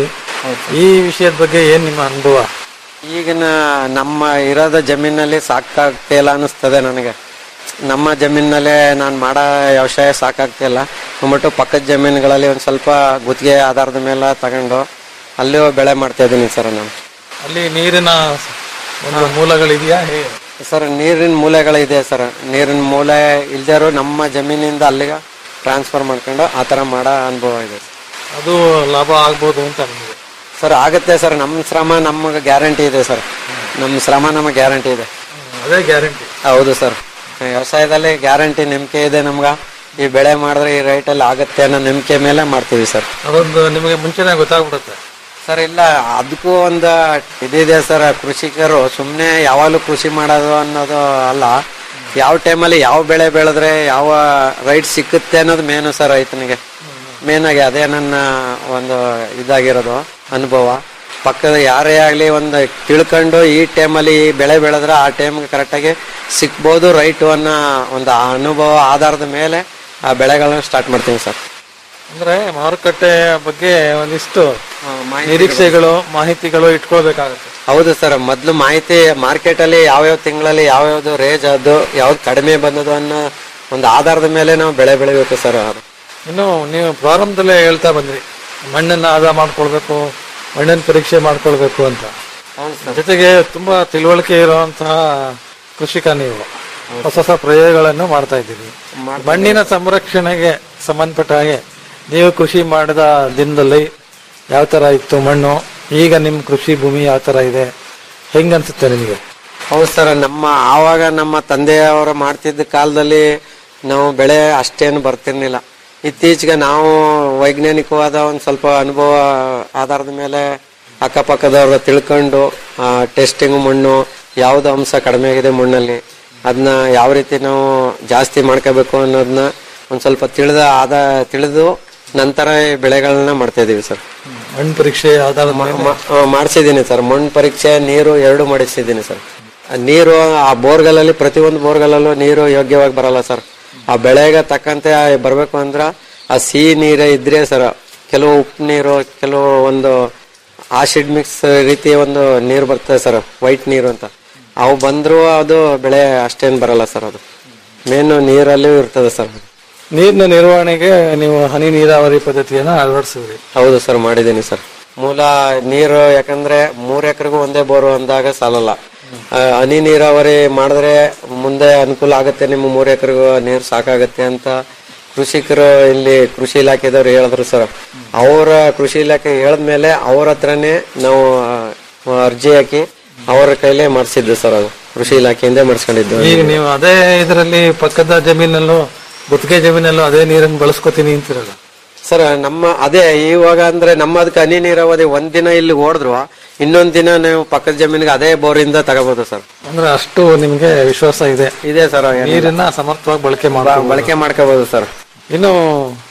Speaker 4: ಈ ವಿಷಯದ ಬಗ್ಗೆ ಏನ್ ನಿಮ್ಮ ಅನುಭವ
Speaker 5: ಈಗಿನ ನಮ್ಮ ಇರೋದ ಜಮೀನಲ್ಲಿ ಸಾಕಾಗ್ತಿಲ್ಲ ಅನಿಸ್ತದೆ ನನಗೆ ನಮ್ಮ ಜಮೀನಲ್ಲೇ ನಾನು ಮಾಡೋ ವ್ಯವಸಾಯ ಸಾಕಾಗ್ತಿಲ್ಲ ಅಂದ್ಬಿಟ್ಟು ಪಕ್ಕದ ಜಮೀನುಗಳಲ್ಲಿ ಒಂದು ಸ್ವಲ್ಪ ಗುತ್ತಿಗೆ ಆಧಾರದ ಮೇಲೆ ತಗೊಂಡು ಅಲ್ಲೂ ಬೆಳೆ ಮಾಡ್ತಾ ಇದ್ದೀನಿ ಸರ್ ನಾನು
Speaker 4: ಅಲ್ಲಿ ನೀರಿನ ಒಂದು ಮೂಲಗಳಿದೆಯಾ ಹೇಗೆ
Speaker 5: ಸರ್ ನೀರಿನ ಮೂಲೆಗಳಿದೆ ಸರ್ ನೀರಿನ ಮೂಲೆ ಇಲ್ದಿರೋ ನಮ್ಮ ಜಮೀನಿಂದ ಅಲ್ಲಿಗೆ ಟ್ರಾನ್ಸ್ಫರ್ ಮಾಡ್ಕೊಂಡು ಆ ಥರ ಮಾಡೋ ಅನುಭವ ಇದೆ
Speaker 4: ಅದು ಲಾಭ ಆಗ್ಬೋದು ಅಂತ ನಿಮಗೆ
Speaker 5: ಸರ್ ಆಗುತ್ತೆ ಸರ್ ನಮ್ಮ ಶ್ರಮ ನಮಗೆ ಗ್ಯಾರಂಟಿ ಇದೆ ಸರ್ ನಮ್ಮ ಶ್ರಮ ನಮಗೆ ಗ್ಯಾರಂಟಿ ಇದೆ
Speaker 4: ಅದೇ ಗ್ಯಾರಂಟಿ
Speaker 5: ಹೌದು ಸರ್ ವ್ಯವಸಾಯದಲ್ಲಿ ಗ್ಯಾರಂಟಿ ನಂಬಿಕೆ ಇದೆ ನಮ್ಗ ಈ ಬೆಳೆ ಮಾಡಿದ್ರೆ ಈ ರೈಟಲ್ಲಿ ಆಗುತ್ತೆ ಅನ್ನೋ ನಂಬಿಕೆ ಮೇಲೆ ಮಾಡ್ತೀವಿ ಸರ್
Speaker 4: ಅದೊಂದು ನಿಮಗೆ ಮುಂಚೆನೆ ಗೊತ್ತಾಗ್ಬಿಡುತ್ತೆ
Speaker 5: ಸರ್ ಇಲ್ಲ ಅದಕ್ಕೂ ಒಂದು ಇದಿದೆ ಸರ್ ಕೃಷಿಕರು ಸುಮ್ಮನೆ ಯಾವಾಗಲೂ ಕೃಷಿ ಮಾಡೋದು ಅನ್ನೋದು ಅಲ್ಲ ಯಾವ ಟೈಮಲ್ಲಿ ಯಾವ ಬೆಳೆ ಬೆಳೆದ್ರೆ ಯಾವ ರೈಟ್ ಸಿಕ್ಕುತ್ತೆ ಅನ್ನೋದು ಮೇನು ಸರ್ ರೈತನಿಗೆ ಮೇನಾಗಿ ಅದೇ ನನ್ನ ಒಂದು ಇದಾಗಿರೋದು ಅನುಭವ ಪಕ್ಕದ ಯಾರೇ ಆಗಲಿ ಒಂದು ತಿಳ್ಕೊಂಡು ಈ ಟೈಮಲ್ಲಿ ಈ ಬೆಳೆ ಬೆಳೆದ್ರೆ ಆ ಟೈಮ್ಗೆ ಕರೆಕ್ಟಾಗಿ ಸಿಕ್ಬೋದು ರೈಟು ಅನ್ನೋ ಒಂದು ಅನುಭವ ಆಧಾರದ ಮೇಲೆ ಆ ಬೆಳೆಗಳನ್ನ ಸ್ಟಾರ್ಟ್ ಮಾಡ್ತೀನಿ ಸರ್
Speaker 4: ಅಂದ್ರೆ ಮಾರುಕಟ್ಟೆ ಬಗ್ಗೆ ಒಂದಿಷ್ಟು ನಿರೀಕ್ಷೆಗಳು ಮಾಹಿತಿಗಳು ಇಟ್ಕೊಳ್ಬೇಕಾಗತ್ತೆ
Speaker 5: ಹೌದು ಸರ್ ಮೊದ್ಲು ಮಾಹಿತಿ ಮಾರ್ಕೆಟ್ ಅಲ್ಲಿ ಯಾವ್ಯಾವ ತಿಂಗಳಲ್ಲಿ ಯಾವ್ಯಾವ್ದು ರೇಜ್ ಅದು ಯಾವ್ದು ಕಡಿಮೆ ಬಂದದು ಅನ್ನೋ ಒಂದು ಆಧಾರದ ಮೇಲೆ ನಾವು ಬೆಳೆ ಬೆಳಿಬೇಕು ಸರ್ ಅದು
Speaker 4: ಇನ್ನು ನೀವು ಪ್ರಾರಂಭದಲ್ಲೇ ಹೇಳ್ತಾ ಬಂದ್ರಿ ಮಣ್ಣನ್ನ ಆದ ಮಾಡ್ಕೊಳ್ಬೇಕು ಮಣ್ಣಿನ ಪರೀಕ್ಷೆ ಮಾಡ್ಕೊಳ್ಬೇಕು ಅಂತ ಜೊತೆಗೆ ತುಂಬಾ ತಿಳುವಳಿಕೆ ಇರುವಂತಹ ಕೃಷಿಕ ನೀವು ಹೊಸ ಹೊಸ ಪ್ರಯೋಗಗಳನ್ನು ಮಾಡ್ತಾ ಇದ್ದೀರಿ ಮಣ್ಣಿನ ಸಂರಕ್ಷಣೆಗೆ ಸಂಬಂಧಪಟ್ಟ ಹಾಗೆ ನೀವು ಕೃಷಿ ಮಾಡಿದ ದಿನದಲ್ಲಿ ಯಾವ ತರ ಇತ್ತು ಮಣ್ಣು ಈಗ ನಿಮ್ ಕೃಷಿ ಭೂಮಿ ಯಾವ ತರ ಇದೆ ಹೆಂಗನ್ಸುತ್ತೆ ನಿಮಗೆ
Speaker 5: ಹೌದು ಸರ್ ನಮ್ಮ ಆವಾಗ ನಮ್ಮ ತಂದೆಯವರು ಮಾಡ್ತಿದ್ದ ಕಾಲದಲ್ಲಿ ನಾವು ಬೆಳೆ ಅಷ್ಟೇನು ಬರ್ತಿರ್ಲಿಲ್ಲ ಇತ್ತೀಚೆಗೆ ನಾವು ವೈಜ್ಞಾನಿಕವಾದ ಒಂದು ಸ್ವಲ್ಪ ಅನುಭವ ಆಧಾರದ ಮೇಲೆ ಅಕ್ಕಪಕ್ಕದವ್ರ ತಿಳ್ಕೊಂಡು ಟೆಸ್ಟಿಂಗ್ ಮಣ್ಣು ಯಾವ್ದು ಅಂಶ ಕಡಿಮೆ ಆಗಿದೆ ಮಣ್ಣಲ್ಲಿ ಅದನ್ನ ಯಾವ ರೀತಿ ನಾವು ಜಾಸ್ತಿ ಮಾಡ್ಕೋಬೇಕು ಅನ್ನೋದನ್ನ ಒಂದ್ ಸ್ವಲ್ಪ ತಿಳಿದ ಆದ ತಿಳಿದು ನಂತರ ಈ ಬೆಳೆಗಳನ್ನ ಮಾಡ್ತಾ ಇದೀವಿ ಸರ್
Speaker 4: ಮಣ್ಣು ಪರೀಕ್ಷೆ ಆಧಾರದ ಮೇಲೆ
Speaker 5: ಮಾಡಿಸಿದ್ದೀನಿ ಸರ್ ಮಣ್ಣು ಪರೀಕ್ಷೆ ನೀರು ಎರಡು ಮಾಡಿಸಿದ್ದೀನಿ ಸರ್ ಆ ನೀರು ಆ ಬೋರ್ಗಲಲ್ಲಿ ಪ್ರತಿಯೊಂದು ಬೋರ್ಗಲಲ್ಲೂ ನೀರು ಯೋಗ್ಯವಾಗಿ ಬರಲ್ಲ ಸರ್ ಆ ಬೆಳೆಗೆ ತಕ್ಕಂತೆ ಬರಬೇಕು ಅಂದ್ರ ಆ ಸಿಹಿ ನೀರೇ ಇದ್ರೆ ಸರ್ ಕೆಲವು ಉಪ್ಪು ನೀರು ಕೆಲವು ಒಂದು ಆಸಿಡ್ ಮಿಕ್ಸ್ ರೀತಿಯ ಒಂದು ನೀರು ಬರ್ತದೆ ಸರ್ ವೈಟ್ ನೀರು ಅಂತ ಅವು ಬಂದ್ರು ಅದು ಬೆಳೆ ಅಷ್ಟೇನು ಬರಲ್ಲ ಸರ್ ಅದು ಮೇನು ನೀರಲ್ಲೂ ಇರ್ತದೆ ಸರ್
Speaker 4: ನೀರಿನ ನಿರ್ವಹಣೆಗೆ ನೀವು ಹನಿ ನೀರಾವರಿ ಪದ್ಧತಿಯನ್ನ ಅಳವಡಿಸಿದ್ರಿ
Speaker 5: ಹೌದು ಸರ್ ಮಾಡಿದ್ದೀನಿ ಸರ್ ಮೂಲ ನೀರು ಯಾಕಂದ್ರೆ ಮೂರ್ ಎಕರೆಗೂ ಒಂದೇ ಬೋರು ಅಂದಾಗ ಸಾಲಲ್ಲ ಆ, ಹನಿ ನೀರಾವರಿ ಮಾಡಿದ್ರೆ ಮುಂದೆ ಅನುಕೂಲ ಆಗುತ್ತೆ ನಿಮ್ಮ ಮೂರ್ ಎಕರೆಗೂ ನೀರು ಸಾಕಾಗತ್ತೆ ಅಂತ ಕೃಷಿಕರು ಇಲ್ಲಿ ಕೃಷಿ ಇಲಾಖೆದವ್ರು ಹೇಳಿದ್ರು ಸರ್ ಅವರ ಕೃಷಿ ಇಲಾಖೆ ಹೇಳಿದ್ಮೇಲೆ ಅವ್ರ ಹತ್ರನೇ ನಾವು ಆ, ಅರ್ಜಿ ಹಾಕಿ ಅವರ ಕೈಲೇ ಮಾಡಿಸಿದ್ದು ಸರ್ ಅದು ಕೃಷಿ ಇಲಾಖೆಯಿಂದ ಮಾಡಿಸ್ಕೊಂಡಿದ್ದು
Speaker 4: ಈಗ ನೀವು ಅದೇ ಇದರಲ್ಲಿ ಪಕ್ಕದ ಜಮೀನಲ್ಲೂ ಗುತ್ತಿಗೆ ಜಮೀನಲ್ಲೂ ಅದೇ ನೀರನ್ನು ಬಳಸ್ಕೊತೀನಿ ಅಂತಿರಲ್ಲ
Speaker 5: ಸರ್ ನಮ್ಮ ಅದೇ ಇವಾಗ ಅಂದ್ರೆ ನಮ್ಮ ಅದಕ್ಕೆ ಹನಿ ನೀರಾವರಿ ಒಂದ್ ದಿನ ಇಲ್ಲಿ ಓಡಿದ್ರು ಇನ್ನೊಂದ್ ದಿನ ನೀವು ಪಕ್ಕದ ಜಮೀನಿಗೆ ಅದೇ ಬೋರಿಂದ ತಗೋಬಹುದು ಸರ್
Speaker 4: ಅಂದ್ರೆ ಅಷ್ಟು ನಿಮ್ಗೆ ವಿಶ್ವಾಸ ಇದೆ
Speaker 5: ಇದೆ ಸರ್
Speaker 4: ನೀರನ್ನ ಸಮರ್ಥವಾಗಿ ಬಳಕೆ ಮಾಡ
Speaker 5: ಬಳಕೆ ಮಾಡ್ಕೋಬಹುದು ಸರ್
Speaker 4: ಇನ್ನು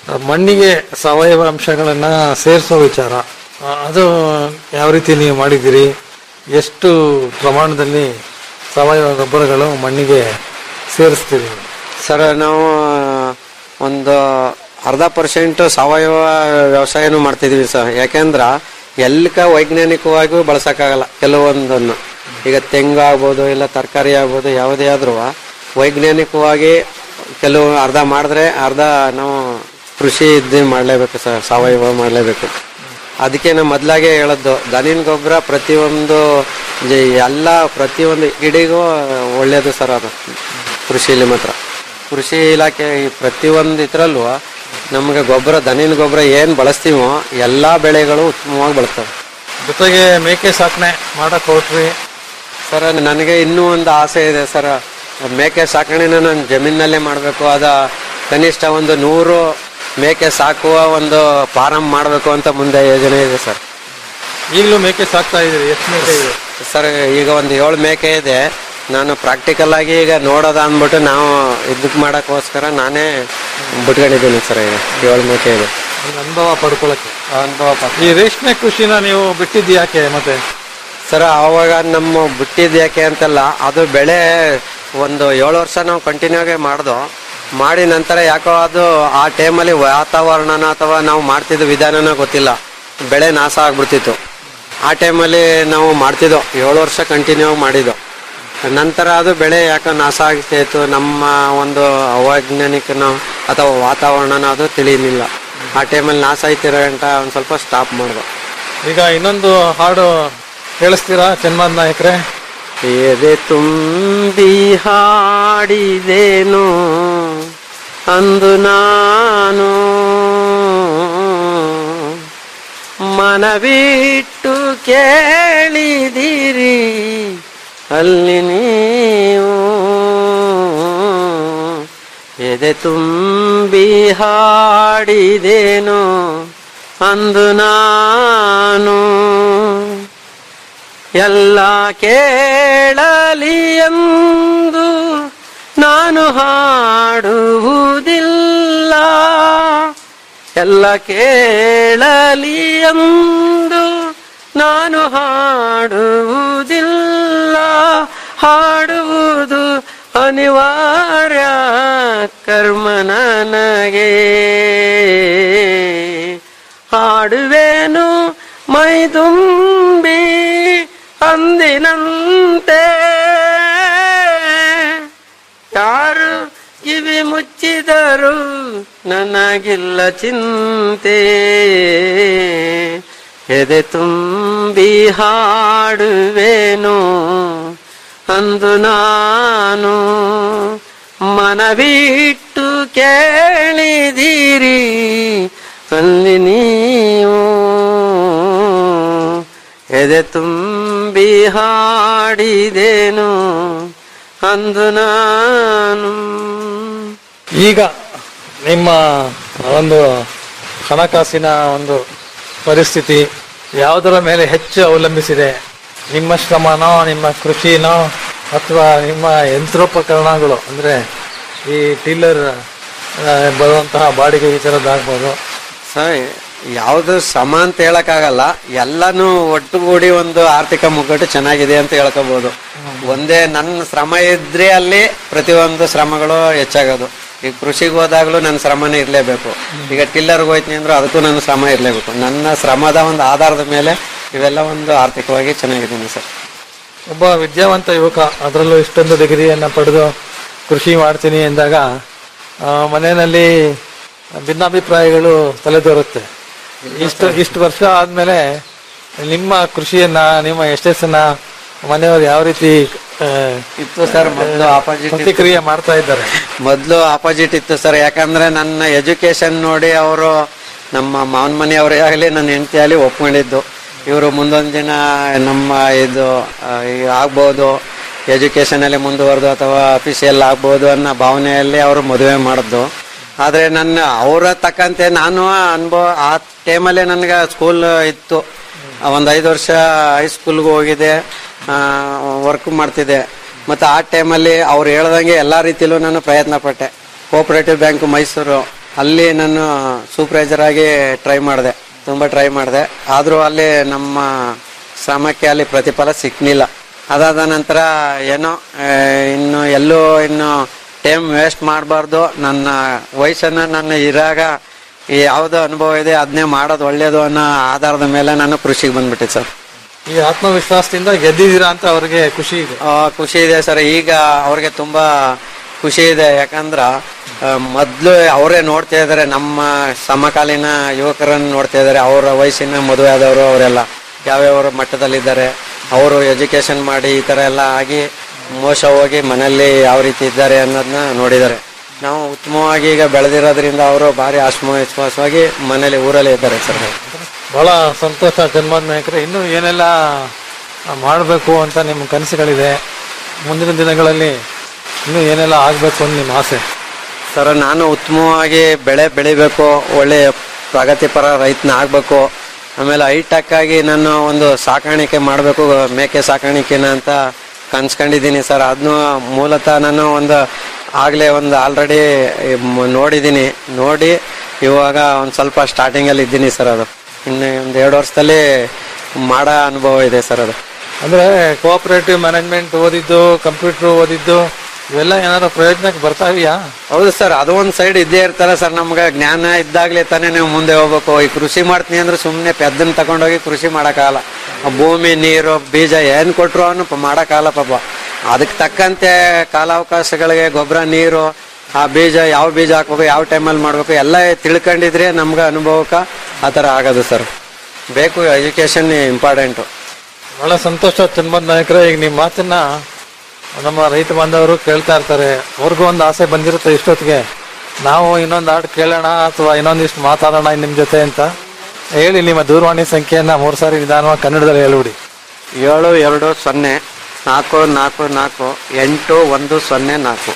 Speaker 4: ಆ, ಮಣ್ಣಿಗೆ ಸಾವಯವ ಅಂಶಗಳನ್ನ ಸೇರಿಸೋ ವಿಚಾರ ಆ, ಅದು ಯಾವ ರೀತಿ ನೀವು ಮಾಡಿದ್ದೀರಿ ಎಷ್ಟು ಪ್ರಮಾಣದಲ್ಲಿ ಸಾವಯವ ಗೊಬ್ಬರಗಳು ಮಣ್ಣಿಗೆ ಸೇರಿಸ್ತೀರಿ
Speaker 5: ಸರ್ ನಾವು ಒಂದು ಅರ್ಧ ಪರ್ಸೆಂಟ್ ಸಾವಯವ ವ್ಯವಸಾಯನೂ ಮಾಡ್ತಿದೀವಿ ಸರ್ ಯಾಕೆಂದ್ರ ಎಲ್ಕ ವೈಜ್ಞಾನಿಕವಾಗಿಯೂ ಬಳಸಕ್ಕಾಗಲ್ಲ ಕೆಲವೊಂದನ್ನು ಈಗ ತೆಂಗು ಆಗ್ಬೋದು ಇಲ್ಲ ತರಕಾರಿ ಆಗ್ಬೋದು ಯಾವುದೇ ಆದ್ರೂ ವೈಜ್ಞಾನಿಕವಾಗಿ ಕೆಲವು ಅರ್ಧ ಮಾಡಿದ್ರೆ ಅರ್ಧ ನಾವು ಕೃಷಿ ಇದ್ದು ಮಾಡಲೇಬೇಕು ಸರ್ ಸಾವಯವ ಮಾಡಲೇಬೇಕು ಅದಕ್ಕೆ ನಾವು ಮೊದಲಾಗೆ ಹೇಳದ್ದು ದನಿನ ಗೊಬ್ಬರ ಪ್ರತಿಯೊಂದು ಜ- ಎಲ್ಲ ಪ್ರತಿಯೊಂದು ಗಿಡಿಗೂ ಒಳ್ಳೇದು ಸರ್ ಅದು ಕೃಷಿಲಿ ಮಾತ್ರ ಕೃಷಿ ಇಲಾಖೆ ಈ ಪ್ರತಿಯೊಂದು ಇದ್ರಲ್ಲೂ ನಮಗೆ ಗೊಬ್ಬರ ದನಿನ ಗೊಬ್ಬರ ಏನು ಬಳಸ್ತೀವೋ ಎಲ್ಲ ಬೆಳೆಗಳು ಉತ್ತಮವಾಗಿ ಬೆಳಿತವೆ
Speaker 4: ಜೊತೆಗೆ ಮೇಕೆ ಸಾಕಣೆ ಮಾಡಕ್ ಹೊರಟ್ರಿ
Speaker 5: ಸರ್ ನನಗೆ ಇನ್ನೂ ಒಂದು ಆಸೆ ಇದೆ ಸರ್ ಮೇಕೆ ಸಾಕಣೆನ ನಾನು ಜಮೀನಲ್ಲೇ ಮಾಡಬೇಕು ಅದ ಕನಿಷ್ಠ ಒಂದು ನೂರು ಮೇಕೆ ಸಾಕುವ ಒಂದು ಫಾರಂ ಮಾಡಬೇಕು ಅಂತ ಮುಂದೆ ಯೋಜನೆ ಇದೆ ಸರ್
Speaker 4: ಈಗಲೂ ಮೇಕೆ ಸಾಕ್ತಾ ಇದ್ದೀರಿ ಎಷ್ಟು ಮೇಕೆ ಇದೆ
Speaker 5: ಸರ್ ಈಗ ಒಂದು ಏಳು ಮೇಕೆ ಇದೆ ನಾನು ಪ್ರಾಕ್ಟಿಕಲ್ ಆಗಿ ಈಗ ನೋಡೋದ ಅಂದ್ಬಿಟ್ಟು ನಾವು ಇದಕ್ಕೆ ಮಾಡೋಕ್ಕೋಸ್ಕರ ನಾನೇ ಬಿಟ್ಕೊಂಡಿದ್ದೀನಿ ಸರ್ ಈಗ ಏಳು ಮೇಕೆ ಇದೆ
Speaker 4: ಒಂದು ಅನುಭವ ಪಡ್ಕೊಳಕ್ಕೆ
Speaker 5: ಅನುಭವ ಪ-
Speaker 4: ಈ ರೇಷ್ಮೆ ಕೃಷಿನ ನೀವು ಬಿಟ್ಟಿದ್ದು ಯಾಕೆ ಮತ್ತೆ
Speaker 5: ಸರ್ ಆವಾಗ ನಮ್ಮ ಬಿಟ್ಟಿದ್ದು ಯಾಕೆ ಅಂತಲ್ಲ ಅದು ಬೆಳೆ ಒಂದು ಏಳು ವರ್ಷ ನಾವು ಕಂಟಿನ್ಯೂ ಆಗಿ ಮಾಡ್ದು ಮಾಡಿ ನಂತರ ಯಾಕೋ ಅದು ಆ ಟೈಮಲ್ಲಿ ವಾತಾವರಣನ ಅಥವಾ ನಾವು ಮಾಡ್ತಿದ್ದ ವಿಧಾನನ ಗೊತ್ತಿಲ್ಲ ಬೆಳೆ ನಾಶ ಆಗ್ಬಿಡ್ತಿತ್ತು ಆ ಟೈಮಲ್ಲಿ ನಾವು ಮಾಡ್ತಿದ್ದೋ ಏಳು ವರ್ಷ ಕಂಟಿನ್ಯೂ ಆಗಿ ಮಾಡಿದ್ದು ನಂತರ ಅದು ಬೆಳೆ ಯಾಕೋ ನಾಶ ಆಗ್ತಿತ್ತು ನಮ್ಮ ಒಂದು ಅವೈಜ್ಞಾನಿಕನ ಅಥವಾ ವಾತಾವರಣನ ಅದು ತಿಳಿಲಿಲ್ಲ ಆ ಟೈಮಲ್ಲಿ ನಾಶ ಆಯ್ತಿರೋ ಗಂಟ ಒಂದು ಸ್ವಲ್ಪ ಸ್ಟಾಪ್ ಮಾಡ್ದು
Speaker 4: ಈಗ ಇನ್ನೊಂದು ಹಾಡು ಕೇಳಿಸ್ತೀರಾ ಚನ್ಮಾದ್ ನಾಯಕ್ರೆ
Speaker 5: ಎದೆ ತುಂಬಿ ಹಾಡಿದೇನು ಅಂದು ನಾನು ಮನವಿಟ್ಟು ಕೇಳಿದಿರಿ ಅಲ್ಲಿ ನೀವು ಎದೆ ತುಂಬಿ ಹಾಡಿದೇನು ಅಂದು ನಾನು ಎಲ್ಲ ಕೇಳಲಿ ಎಂದು ನಾನು ಹಾಡುವುದಿಲ್ಲ ಎಲ್ಲ ಕೇಳಲಿ ಎಂದು ನಾನು ಹಾಡುವುದಿಲ್ಲ ಹಾಡುವುದು ಅನಿವಾರ್ಯ ಕರ್ಮ ನನಗೆ ಹಾಡುವೇನು ಮೈದುಂಬಿ ಅಂದಿನಂತೆ ಯಾರು ಕಿವಿ ಮುಚ್ಚಿದರು ನನಗಿಲ್ಲ ಚಿಂತೆ ಎದೆ ತುಂಬಿ ಹಾಡುವೇನು ಅಂದು ನಾನು ಮನವಿಟ್ಟು ಕೇಳಿದಿರಿ ಅಲ್ಲಿ ನೀವು ಎದೆ ತುಂಬಿ ಹಾಡಿದೇನು ಅಂದು ನಾನು
Speaker 4: ಈಗ ನಿಮ್ಮ ಒಂದು ಹಣಕಾಸಿನ ಒಂದು ಪರಿಸ್ಥಿತಿ ಯಾವುದರ ಮೇಲೆ ಹೆಚ್ಚು ಅವಲಂಬಿಸಿದೆ ನಿಮ್ಮ ಶ್ರಮನೋ ನಿಮ್ಮ ಕೃಷಿನೋ ಅಥವಾ ನಿಮ್ಮ ಯಂತ್ರೋಪಕರಣಗಳು ಅಂದ್ರೆ ಈ ಟೀಲರ್ ಬರುವಂತಹ ಬಾಡಿಗೆ ಈ ಥರದ್ದಾಗ್ಬೋದು
Speaker 5: ಸರ್ ಯಾವ್ದು ಸಮ ಅಂತ ಹೇಳಕ್ಕಾಗಲ್ಲ ಎಲ್ಲಾನು ಒಟ್ಟುಗೂಡಿ ಒಂದು ಆರ್ಥಿಕ ಮುಗ್ಗಟ್ಟು ಚೆನ್ನಾಗಿದೆ ಅಂತ ಹೇಳ್ಕೋಬಹುದು ಒಂದೇ ನನ್ನ ಶ್ರಮ ಇದ್ರೆ ಅಲ್ಲಿ ಪ್ರತಿಯೊಂದು ಶ್ರಮಗಳು ಹೆಚ್ಚಾಗೋದು ಈಗ ಕೃಷಿಗೆ ಹೋದಾಗ್ಲೂ ನನ್ನ ಶ್ರಮನೇ ಇರಲೇಬೇಕು ಈಗ ಟಿಲ್ಲರ್ಗೆ ಹೋಯ್ತೀನಿ ಅಂದ್ರೆ ಅದಕ್ಕೂ ನನ್ನ ಶ್ರಮ ಇರಲೇಬೇಕು ನನ್ನ ಶ್ರಮದ ಒಂದು ಆಧಾರದ ಮೇಲೆ ಇವೆಲ್ಲ ಒಂದು ಆರ್ಥಿಕವಾಗಿ ಚೆನ್ನಾಗಿದ್ದೀನಿ ಸರ್
Speaker 4: ಒಬ್ಬ ವಿದ್ಯಾವಂತ ಯುವಕ ಅದರಲ್ಲೂ ಇಷ್ಟೊಂದು ಡಿಗ್ರಿಯನ್ನು ಪಡೆದು ಕೃಷಿ ಮಾಡ್ತೀನಿ ಎಂದಾಗ ಆ, ಮನೆಯಲ್ಲಿ ಭಿನ್ನಾಭಿಪ್ರಾಯಗಳು ತಲೆದೋರುತ್ತೆ ಇಷ್ಟು ಇಷ್ಟು ವರ್ಷ ಆದ್ಮೇಲೆ ನಿಮ್ಮ ಕೃಷಿಯನ್ನ ನಿಮ್ಮ ಯಶಸ್ಸನ್ನ ಮನೆಯವರು ಯಾವ ರೀತಿ ಆ,
Speaker 5: ಇತ್ತು ಸರ್ ಮೊದಲು ಆಪೋಸಿಟ್
Speaker 4: ಪ್ರತಿಕ್ರಿಯೆ ಮಾಡ್ತಾ ಇದ್ದಾರೆ
Speaker 5: ಮೊದಲು ಆಪೋಸಿಟ್ ಇತ್ತು ಸರ್ ಯಾಕಂದ್ರೆ ನನ್ನ ಎಜುಕೇಶನ್ ನೋಡಿ ಅವರು ನಮ್ಮ ಮಾವನ ಮನೆಯವರೇ ಆಗಲಿ ನನ್ನ ಹೆಂಡತಿ ಆಗಲಿ ಒಪ್ಕೊಂಡಿದ್ದು ಇವರು ಮುಂದೊಂದು ದಿನ ನಮ್ಮ ಇದು ಆ, ಈ ಆಗ್ಬೋದು ಎಜುಕೇಶನ್ ಅಲ್ಲಿ ಮುಂದುವರೆದು ಅಥವಾ ಅಫಿಷಿಯಲ್ ಆಗ್ಬೋದು ಅನ್ನೋ ಭಾವನೆಯಲ್ಲಿ ಅವರು ಮದುವೆ ಮಾಡಿದ್ದು ಆದ್ರೆ ನನ್ನ ಅವರ ತಕ್ಕಂತೆ ನಾನು ಅನುಭವ ಆ ಟೈಮಲ್ಲೇ ನನಗೆ ಸ್ಕೂಲ್ ಇತ್ತು ಒಂದು ಐದು ವರ್ಷ ಹೈಸ್ಕೂಲ್ಗೆ ಹೋಗಿದ್ದೆ ವರ್ಕ್ ಮಾಡ್ತಿದ್ದೆ ಮತ್ತು ಆ ಟೈಮಲ್ಲಿ ಅವ್ರು ಹೇಳ್ದಂಗೆ ಎಲ್ಲ ರೀತಿಲೂ ನಾನು ಪ್ರಯತ್ನ ಪಟ್ಟೆ ಕೋಆಪರೇಟಿವ್ ಬ್ಯಾಂಕ್ ಮೈಸೂರು ಅಲ್ಲಿ ನಾನು ಸೂಪರ್ವೈಸರ್ ಆಗಿ ಟ್ರೈ ಮಾಡಿದೆ ತುಂಬಾ ಟ್ರೈ ಮಾಡಿದೆ ಆದ್ರೂ ಅಲ್ಲಿ ನಮ್ಮ ಶ್ರಮಕ್ಕೆ ಅಲ್ಲಿ ಪ್ರತಿಫಲ ಸಿಕ್ನಿಲ್ಲ ಅದಾದ ನಂತರ ಏನೋ ಆ, ಇನ್ನು ಎಲ್ಲೂ ಇನ್ನು ಟೈಮ್ ವೇಸ್ಟ್ ಮಾಡಬಾರ್ದು ನನ್ನ ವಯಸ್ಸನ್ನ ನನ್ನ ಇರಾಗ ಈ ಯಾವ್ದು ಅನುಭವ ಇದೆ ಅದನ್ನೇ ಮಾಡೋದು ಒಳ್ಳೇದು ಅನ್ನೋ ಆಧಾರದ ಮೇಲೆ ನಾನು ಕೃಷಿಗೆ ಬಂದ್ಬಿಟ್ಟೆ ಸರ್
Speaker 4: ಈ ಆತ್ಮವಿಶ್ವಾಸದಿಂದ ಗೆದ್ದಿದ್ದೀರಾ ಅಂತ ಅವ್ರಿಗೆ ಖುಷಿ ಇದೆ
Speaker 5: ಆ, ಖುಷಿ ಇದೆ ಸರ್ ಈಗ ಅವ್ರಿಗೆ ತುಂಬಾ ಖುಷಿ ಇದೆ ಯಾಕಂದ್ರ ಆ, ಮೊದ್ಲು ಅವರೇ ನೋಡ್ತಾ ಇದಾರೆ ನಮ್ಮ ಸಮಕಾಲೀನ ಯುವಕರನ್ನು ನೋಡ್ತಾ ಇದಾರೆ ಅವರ ವಯಸ್ಸಿನ ಮದುವೆ ಆದವರು ಅವರೆಲ್ಲ ಯಾವ್ಯಾವ ಮಟ್ಟದಲ್ಲಿದ್ದಾರೆ ಅವರು ಎಜುಕೇಶನ್ ಮಾಡಿ ಈ ತರ ಎಲ್ಲ ಆಗಿ ಮೋಸ ಹೋಗಿ ಮನೆಯಲ್ಲಿ ಯಾವ ರೀತಿ ಇದ್ದಾರೆ ಅನ್ನೋದನ್ನ ನೋಡಿದ್ದಾರೆ ನಾವು ಉತ್ತಮವಾಗಿ ಈಗ ಬೆಳೆದಿರೋದ್ರಿಂದ ಅವರು ಭಾರಿ ಆತ್ಮವಿಶ್ವಾಸವಾಗಿ ಮನೇಲಿ ಊರಲ್ಲೇ ಇದ್ದಾರೆ ಸರ್
Speaker 4: ಬಹಳ ಸಂತೋಷ ಜನ್ಮದ ನಾಯಕರೇ ಇನ್ನು ಏನೆಲ್ಲ ಮಾಡಬೇಕು ಅಂತ ನಿಮ್ಮ ಕನಸುಗಳಿದೆ ಮುಂದಿನ ದಿನಗಳಲ್ಲಿ ಇನ್ನೂ ಏನೆಲ್ಲ ಆಗಬೇಕು ಅಂತ ನಿಮ್ಮ ಆಸೆ
Speaker 5: ಸರ್ ನಾನು ಉತ್ತಮವಾಗಿ ಬೆಳೆ ಬೆಳಿಬೇಕು ಒಳ್ಳೆ ಪ್ರಗತಿಪರ ರೈತನ ಆಗ್ಬೇಕು ಆಮೇಲೆ ಹೈಟೆಕ್ ಆಗಿ ನಾನು ಒಂದು ಸಾಕಾಣಿಕೆ ಮಾಡಬೇಕು ಮೇಕೆ ಸಾಕಾಣಿಕೆನ ಅಂತ ಕನ್ಸ್ಕೊಂಡಿದ್ದೀನಿ ಸರ್ ಅದನ್ನು ಮೂಲತಃ ನಾನು ಒಂದು ಆಗಲೇ ಒಂದು ಆಲ್ರೆಡಿ ನೋಡಿದ್ದೀನಿ ನೋಡಿ ಇವಾಗ ಒಂದು ಸ್ವಲ್ಪ ಸ್ಟಾರ್ಟಿಂಗಲ್ಲಿ ಇದ್ದೀನಿ ಸರ್ ಅದು ಇನ್ನು ಒಂದು ಎರಡು ವರ್ಷದಲ್ಲಿ ಮಾಡೋ ಅನುಭವ ಇದೆ ಸರ್ ಅದು
Speaker 4: ಅಂದ್ರೆ ಕೋಆಪರೇಟಿವ್ ಮ್ಯಾನೇಜ್ಮೆಂಟ್ ಓದಿದ್ದು ಕಂಪ್ಯೂಟರ್ ಓದಿದ್ದು ಇವೆಲ್ಲ ಏನಾದ್ರು ಪ್ರಯೋಜನಕ್ಕೆ ಬರ್ತಾ ಇದೆಯಾ
Speaker 5: ಹೌದು ಸರ್ ಅದು ಒಂದ್ ಸೈಡ್ ಇದ್ದೇ ಇರ್ತಲ್ಲ ಸರ್ ನಮ್ಗೆ ಜ್ಞಾನ ಇದ್ದಾಗ್ಲೇ ತಾನೇ ನೀವು ಮುಂದೆ ಹೋಗ್ಬೇಕು ಈ ಕೃಷಿ ಮಾಡ್ತೀನಿ ಅಂದ್ರೆ ಸುಮ್ಮನೆ ಪೆದ್ದನ್ ತಗೊಂಡೋಗಿ ಕೃಷಿ ಮಾಡಕ್ಕಾಗಲ್ಲ ಆ ಭೂಮಿ ನೀರು ಬೀಜ ಏನ್ ಕೊಟ್ರು ಅವನು ಪ- ಮಾಡಕ್ಕಾಗಲ್ಲ ಪಾಪ ಅದಕ್ಕೆ ತಕ್ಕಂತೆ ಕಾಲಾವಕಾಶಗಳಿಗೆ ಗೊಬ್ಬರ ನೀರು ಆ ಬೀಜ ಯಾವ ಬೀಜ ಹಾಕ್ಬೇಕು ಯಾವ ಟೈಮಲ್ಲಿ ಮಾಡ್ಬೇಕು ಎಲ್ಲ ತಿಳ್ಕೊಂಡಿದ್ರೆ ನಮ್ಗೆ ಅನುಭವಕ್ಕೆ ಆ ಥರ ಆಗೋದು ಸರ್ ಬೇಕು ಎಜುಕೇಶನ್ ಇಂಪಾರ್ಟೆಂಟು
Speaker 4: ಬಹಳ ಸಂತೋಷ ಚನ್ಮದ್ ನಾಯಕರೇ ಈಗ ನಿಮ್ಮ ಮಾತನ್ನ ನಮ್ಮ ರೈತ ಬಾಂಧವರು ಕೇಳ್ತಾ ಇರ್ತಾರೆ ಅವ್ರಿಗೂ ಒಂದು ಆಸೆ ಬಂದಿರುತ್ತೆ ಇಷ್ಟೊತ್ತಿಗೆ ನಾವು ಇನ್ನೊಂದು ಹಾಡು ಕೇಳೋಣ ಅಥವಾ ಇನ್ನೊಂದಿಷ್ಟು ಮಾತಾಡೋಣ ನಿಮ್ಮ ಜೊತೆ ಅಂತ ಹೇಳಿ ನಿಮ್ಮ ದೂರವಾಣಿ ಸಂಖ್ಯೆಯನ್ನ ಮೂರು ಸಾರಿ ನಿಧಾನವಾಗಿ ಕನ್ನಡದಲ್ಲಿ ಹೇಳ್ಬಿಡಿ
Speaker 5: ಏಳು ಎರಡು ಸೊನ್ನೆ ನಾಲ್ಕು ನಾಲ್ಕು ನಾಲ್ಕು ಎಂಟು ಒಂದು ಸೊನ್ನೆ ನಾಲ್ಕು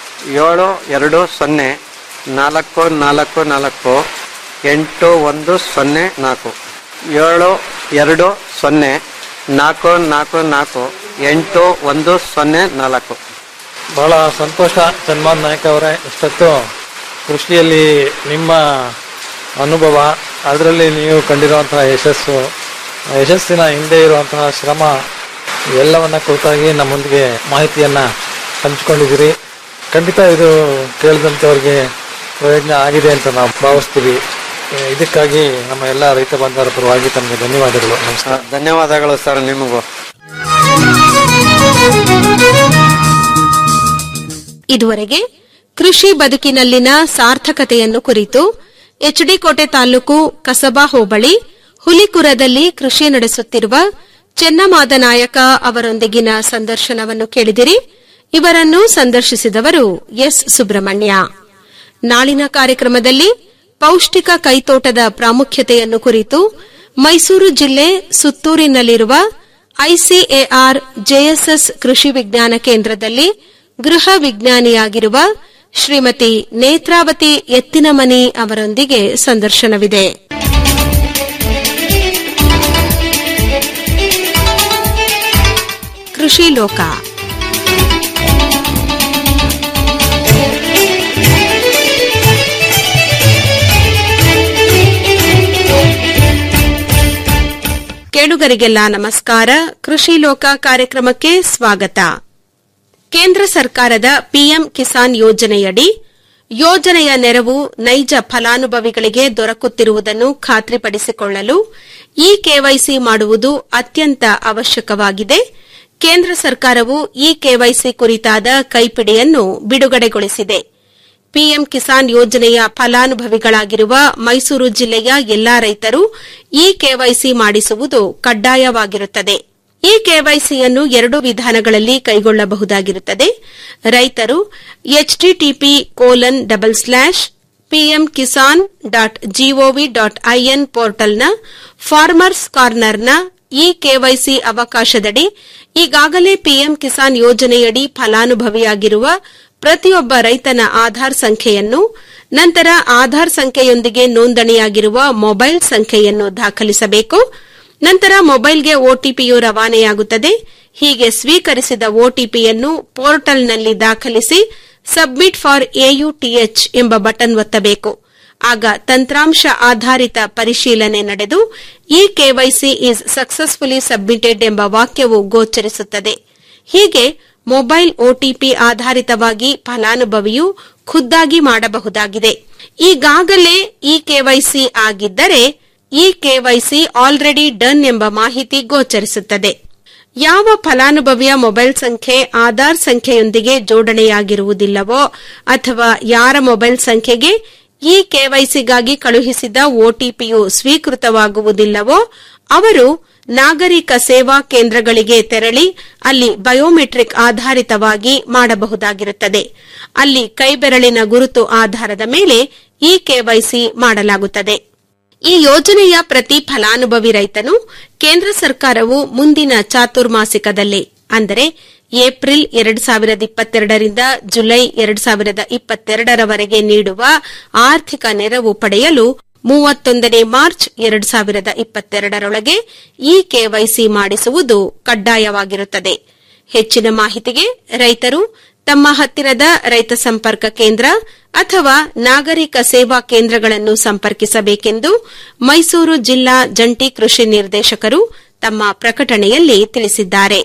Speaker 5: ಏಳು ಎರಡು ಸೊನ್ನೆ ನಾಲ್ಕು ನಾಲ್ಕು ನಾಲ್ಕು ಎಂಟು ಒಂದು ಸೊನ್ನೆ ನಾಲ್ಕು ಏಳು ಎರಡು ಸೊನ್ನೆ ನಾಲ್ಕು ನಾಲ್ಕು ನಾಲ್ಕು ಎಂಟು ಒಂದು ಸೊನ್ನೆ ನಾಲ್ಕು
Speaker 4: ಬಹಳ ಸಂತೋಷ ಚನ್ಮಾನ್ ನಾಯಕ್ ಅವರೇ ಇಷ್ಟೊತ್ತು ಕೃಷಿಯಲ್ಲಿ ನಿಮ್ಮ ಅನುಭವ ಅದರಲ್ಲಿ ನೀವು ಕಂಡಿರುವಂತಹ ಯಶಸ್ಸು ಆ ಯಶಸ್ಸಿನ ಹಿಂದೆ ಇರುವಂತಹ ಶ್ರಮ ಎಲ್ಲವನ್ನ ಕುರಿತಾಗಿ ನಮ್ಮೊಂದಿಗೆ ಮಾಹಿತಿಯನ್ನ ಹಂಚಿಕೊಂಡಿದ್ದೀರಿ ಖಂಡಿತ ಇದು ಕೇಳಿದಂಥವ್ರಿಗೆ ಪ್ರಯೋಜನ ಆಗಿದೆ ಅಂತ ನಾವು ಭಾವಿಸ್ತೀವಿ ಏ, ಇದಕ್ಕಾಗಿ ನಮ್ಮ ಎಲ್ಲ ರೈತ ಬಾಂಧವರ ಪರವಾಗಿ ತಮಗೆ ಧನ್ಯವಾದಗಳು ನಮಸ್ಕಾರ
Speaker 5: ಧನ್ಯವಾದಗಳು ಸರ್ ನಿಮಗೂ
Speaker 1: ಇದುವರೆಗೆ ಕೃಷಿ ಬದುಕಿನಲ್ಲಿನ ಸಾರ್ಥಕತೆಯನ್ನು ಕುರಿತು ಎಚ್ಡಿ ಕೋಟೆ ತಾಲೂಕು ಕಸಬಾ ಹೋಬಳಿ ಹುಲಿಕುರದಲ್ಲಿ ಕೃಷಿ ನಡೆಸುತ್ತಿರುವ ಚೆನ್ನಮಾದ ನಾಯಕ ಅವರೊಂದಿಗಿನ ಸಂದರ್ಶನವನ್ನು ಕೇಳಿದಿರಿ ಇವರನ್ನು ಸಂದರ್ಶಿಸಿದವರು ಎಸ್ ಸುಬ್ರಹ್ಮಣ್ಯ ನಾಳಿನ ಕಾರ್ಯಕ್ರಮದಲ್ಲಿ ಪೌಷ್ಟಿಕ ಕೈತೋಟದ ಪ್ರಾಮುಖ್ಯತೆಯನ್ನು ಕುರಿತು ಮೈಸೂರು ಜಿಲ್ಲೆ ಸುತ್ತೂರಿನಲ್ಲಿರುವ ಐಸಿಎಆರ್ ಜೆಎಸ್ಎಸ್ ಕೃಷಿ ವಿಜ್ಞಾನ ಕೇಂದ್ರದಲ್ಲಿ ಗೃಹ ವಿಜ್ಞಾನಿಯಾಗಿರುವ ಶ್ರೀಮತಿ ನೇತ್ರಾವತಿ ಎತ್ತಿನಮನಿ ಅವರೊಂದಿಗೆ ಸಂದರ್ಶನವಿದೆ ಕೃಷಿ ಲೋಕ ಕೇಳುಗರಿಗೆಲ್ಲ ನಮಸ್ಕಾರ ಕೃಷಿ ಲೋಕ ಕಾರ್ಯಕ್ರಮಕ್ಕೆ ಸ್ವಾಗತ ಕೇಂದ್ರ ಸರ್ಕಾರದ ಪಿಎಂ ಕಿಸಾನ್ ಯೋಜನೆಯಡಿ ಯೋಜನೆಯ ನೆರವು ನೈಜ ಫಲಾನುಭವಿಗಳಿಗೆ ದೊರಕುತ್ತಿರುವುದನ್ನು ಖಾತ್ರಿಪಡಿಸಿಕೊಳ್ಳಲು ಇ ಕೆವೈಸಿ ಮಾಡುವುದು ಅತ್ಯಂತ ಅವಶ್ಯಕವಾಗಿದೆ ಕೇಂದ್ರ ಸರ್ಕಾರವು ಇ ಕೆವೈಸಿ ಕುರಿತಾದ ಕೈಪಿಡಿಯನ್ನು ಬಿಡುಗಡೆಗೊಳಿಸಿದೆ ಪಿಎಂ ಕಿಸಾನ್ ಯೋಜನೆಯ ಫಲಾನುಭವಿಗಳಾಗಿರುವ ಮೈಸೂರು ಜಿಲ್ಲೆಯ ಎಲ್ಲಾ ರೈತರು ಇ ಕೆವೈಸಿ ಮಾಡಿಸುವುದು ಕಡ್ಡಾಯವಾಗಿರುತ್ತದೆ ಈ ಕೆವೈಸಿಯನ್ನು ಎರಡು ವಿಧಾನಗಳಲ್ಲಿ ಕೈಗೊಳ್ಳಬಹುದಾಗಿರುತ್ತದೆ ರೈತರು HTTP colon double slash PM Kisan dot GOV dot IN ಪೋರ್ಟಲ್ನ ಫಾರ್ಮರ್ಸ್ ಕಾರ್ನರ್ನ ಇ ಕೆವೈಸಿ ಅವಕಾಶದಡಿ ಈಗಾಗಲೇ ಪಿಎಂ ಕಿಸಾನ್ ಯೋಜನೆಯಡಿ ಫಲಾನುಭವಿಯಾಗಿರುವ ಪ್ರತಿಯೊಬ್ಬ ರೈತನ ಆಧಾರ್ ಸಂಖ್ಯೆಯನ್ನು ನಂತರ ಆಧಾರ್ ಸಂಖ್ಯೆಯೊಂದಿಗೆ ನೋಂದಣಿಯಾಗಿರುವ ಮೊಬೈಲ್ ಸಂಖ್ಯೆಯನ್ನು ದಾಖಲಿಸಬೇಕು ನಂತರ ಮೊಬೈಲ್ಗೆ ಒಟಿಪಿಯು ರವಾನೆಯಾಗುತ್ತದೆ ಹೀಗೆ ಸ್ವೀಕರಿಸಿದ ಒಟಿಪಿಯನ್ನು ಪೋರ್ಟಲ್ನಲ್ಲಿ ದಾಖಲಿಸಿ ಸಬ್ಮಿಟ್ ಫಾರ್ ಎಯುಟಿಎಚ್ ಎಂಬ ಬಟನ್ ಒತ್ತಬೇಕು ಆಗ ತಂತ್ರಾಂಶ ಆಧಾರಿತ ಪರಿಶೀಲನೆ ನಡೆದು E KYC is successfully submitted ಎಂಬ ವಾಕ್ಯವು ಗೋಚರಿಸುತ್ತದೆ ಹೀಗೆ ಮೊಬೈಲ್ ಒಟಿಪಿ ಆಧಾರಿತವಾಗಿ ಫಲಾನುಭವಿಯು ಖುದ್ದಾಗಿ ಮಾಡಬಹುದಾಗಿದೆ ಈಗಾಗಲೇ ಇ ಕೆವೈಸಿ ಆಗಿದ್ದರೆ ಇ ಕೆವೈಸಿ ಆಲ್ರೆಡಿ ಡನ್ ಎಂಬ ಮಾಹಿತಿ ಗೋಚರಿಸುತ್ತದೆ ಯಾವ ಫಲಾನುಭವಿಯ ಮೊಬೈಲ್ ಸಂಖ್ಯೆ ಆಧಾರ್ ಸಂಖ್ಯೆಯೊಂದಿಗೆ ಜೋಡಣೆಯಾಗಿರುವುದಿಲ್ಲವೋ ಅಥವಾ ಯಾರ ಮೊಬೈಲ್ ಸಂಖ್ಯೆಗೆ ಈ ಕೆವೈಸಿಗಾಗಿ ಕಳುಹಿಸಿದ ಒಟಿಪಿಯು ಸ್ವೀಕೃತವಾಗುವುದಿಲ್ಲವೋ ಅವರು ನಾಗರಿಕ ಸೇವಾ ಕೇಂದ್ರಗಳಿಗೆ ತೆರಳಿ ಅಲ್ಲಿ ಬಯೋಮೆಟ್ರಿಕ್ ಆಧಾರಿತವಾಗಿ ಮಾಡಬಹುದಾಗಿರುತ್ತದೆ ಅಲ್ಲಿ ಕೈಬೆರಳಿನ ಗುರುತು ಆಧಾರದ ಮೇಲೆ ಈ ಕೆವೈಸಿ ಮಾಡಲಾಗುತ್ತದೆ ಈ ಯೋಜನೆಯ ಪ್ರತಿ ಫಲಾನುಭವಿ ರೈತನು ಕೇಂದ್ರ ಸರ್ಕಾರವು ಮುಂದಿನ ಚಾತುರ್ಮಾಸಿಕದಲ್ಲಿ ಅಂದರೆ ಏಪ್ರಿಲ್ ಎರಡ್ ಸಾವಿರದ ಇಪ್ಪತ್ತೆರಡರಿಂದ ಜುಲೈ ಎರಡ್ ಸಾವಿರದ ಇಪ್ಪತ್ತೆರಡರವರೆಗೆ ನೀಡುವ ಆರ್ಥಿಕ ನೆರವು ಪಡೆಯಲು ಮೂವತ್ತೊಂದನೇ ಮಾರ್ಚ್ ಎರಡ್ ಸಾವಿರದ ಇಪ್ಪತ್ತೆರಡರೊಳಗೆ ಈ ಕೆವೈಸಿ ಮಾಡಿಸುವುದು ಕಡ್ಡಾಯವಾಗಿರುತ್ತದೆ ಹೆಚ್ಚಿನ ಮಾಹಿತಿಗೆ ರೈತರು ತಮ್ಮ ಹತ್ತಿರದ ರೈತ ಸಂಪರ್ಕ ಕೇಂದ್ರ ಅಥವಾ ನಾಗರಿಕ ಸೇವಾ ಕೇಂದ್ರಗಳನ್ನು ಸಂಪರ್ಕಿಸಬೇಕೆಂದು ಮೈಸೂರು ಜಿಲ್ಲಾ ಜಂಟಿ ಕೃಷಿ ನಿರ್ದೇಶಕರು ತಮ್ಮ ಪ್ರಕಟಣೆಯಲ್ಲಿ ತಿಳಿಸಿದ್ದಾರೆ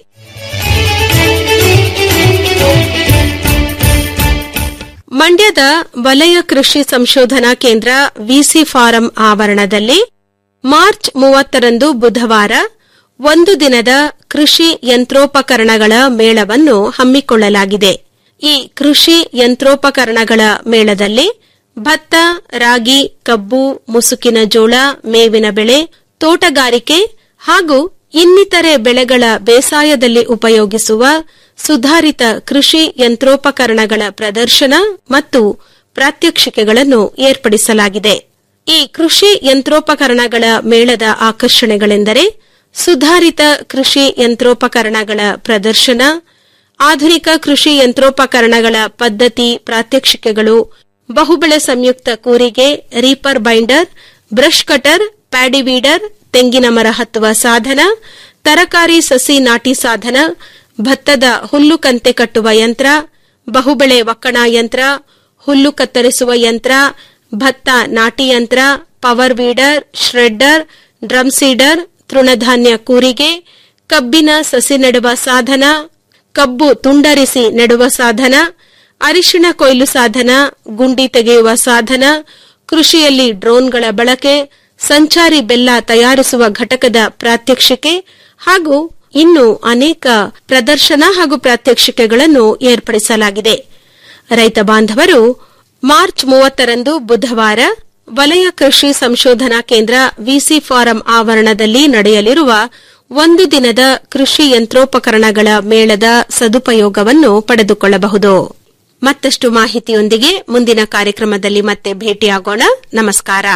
Speaker 1: ಮಂಡ್ಯದ ವಲಯ ಕೃಷಿ ಸಂಶೋಧನಾ ಕೇಂದ್ರ ವಿಸಿ ಫಾರಂ ಆವರಣದಲ್ಲಿ ಮಾರ್ಚ್ ಮೂವತ್ತರಂದು ಬುಧವಾರ ಒಂದು ದಿನದ ಕೃಷಿ ಯಂತ್ರೋಪಕರಣಗಳ ಮೇಳವನ್ನು ಹಮ್ಮಿಕೊಳ್ಳಲಾಗಿದೆ ಈ ಕೃಷಿ ಯಂತ್ರೋಪಕರಣಗಳ ಮೇಳದಲ್ಲಿ ಭತ್ತ ರಾಗಿ ಕಬ್ಬು ಮುಸುಕಿನ ಜೋಳ ಮೇವಿನ ಬೆಳೆ ತೋಟಗಾರಿಕೆ ಹಾಗೂ ಇನ್ನಿತರೆ ಬೆಳೆಗಳ ಬೇಸಾಯದಲ್ಲಿ ಉಪಯೋಗಿಸುವ ಸುಧಾರಿತ ಕೃಷಿ ಯಂತ್ರೋಪಕರಣಗಳ ಪ್ರದರ್ಶನ ಮತ್ತು ಪ್ರಾತ್ಯಕ್ಷಿಕೆಗಳನ್ನು ಏರ್ಪಡಿಸಲಾಗಿದೆ ಈ ಕೃಷಿ ಯಂತ್ರೋಪಕರಣಗಳ ಮೇಳದ ಆಕರ್ಷಣೆಗಳೆಂದರೆ ಸುಧಾರಿತ ಕೃಷಿ ಯಂತ್ರೋಪಕರಣಗಳ ಪ್ರದರ್ಶನ ಆಧುನಿಕ ಕೃಷಿ ಯಂತ್ರೋಪಕರಣಗಳ ಪದ್ಧತಿ ಪ್ರಾತ್ಯಕ್ಷಿಕೆಗಳು ಬಹುಬೆಳೆ ಸಂಯುಕ್ತ ಕೂರಿಗೆ reaper binder brush cutter paddy weeder ತೆಂಗಿನ ಮರ ಹತ್ತುವ ಸಾಧನ ತರಕಾರಿ ಸಸಿ ನಾಟಿ ಸಾಧನ ಭತ್ತದ ಹುಲ್ಲು ಕಂತೆ ಕಟ್ಟುವ ಯಂತ್ರ ಬಹುಬೆಳೆ ಒಕ್ಕಣ ಯಂತ್ರ ಹುಲ್ಲು ಕತ್ತರಿಸುವ ಯಂತ್ರ ಭತ್ತ ನಾಟಿ ಯಂತ್ರ power weeder shredder drum seeder ತೃಣಧಾನ್ಯ ಕೂರಿಗೆ ಕಬ್ಬಿನ ಸಸಿ ನೆಡುವ ಸಾಧನ ಕಬ್ಬು ತುಂಡರಿಸಿ ನೆಡುವ ಸಾಧನ ಅರಿಶಿಣ ಕೊಯ್ಲು ಸಾಧನ ಗುಂಡಿ ತೆಗೆಯುವ ಸಾಧನ ಕೃಷಿಯಲ್ಲಿ ಡ್ರೋನ್ಗಳ ಬಳಕೆ ಸಂಚಾರಿ ಬೆಲ್ಲ ತಯಾರಿಸುವ ಘಟಕದ ಪ್ರಾತ್ಯಕ್ಷಿಕೆ ಹಾಗೂ ಇನ್ನು ಅನೇಕ ಪ್ರದರ್ಶನ ಹಾಗೂ ಪ್ರಾತ್ಯಕ್ಷಿಕೆಗಳನ್ನು ಏರ್ಪಡಿಸಲಾಗಿದೆ ರೈತ ಬಾಂಧವರು ಮಾರ್ಚ್ ಮೂವತ್ತರಂದು ಬುಧವಾರ ವಲಯ ಕೃಷಿ ಸಂಶೋಧನಾ ಕೇಂದ್ರ ವಿಸಿ ಫಾರಂ ಆವರಣದಲ್ಲಿ ನಡೆಯಲಿರುವ ಒಂದು ದಿನದ ಕೃಷಿ ಯಂತ್ರೋಪಕರಣಗಳ ಮೇಳದ ಸದುಪಯೋಗವನ್ನು ಪಡೆದುಕೊಳ್ಳಬಹುದು ಮತ್ತಷ್ಟು ಮಾಹಿತಿಯೊಂದಿಗೆ ಮುಂದಿನ ಕಾರ್ಯಕ್ರಮದಲ್ಲಿ ಮತ್ತೆ ಭೇಟಿಯಾಗೋಣ ನಮಸ್ಕಾರ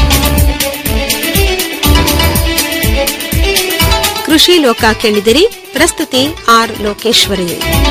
Speaker 1: ಕೃಷಿ ಲೋಕ ಕೇಳಿದಿರಿ ಪ್ರಸ್ತುತಿ ಆರ್ ಲೋಕೇಶ್ವರಿ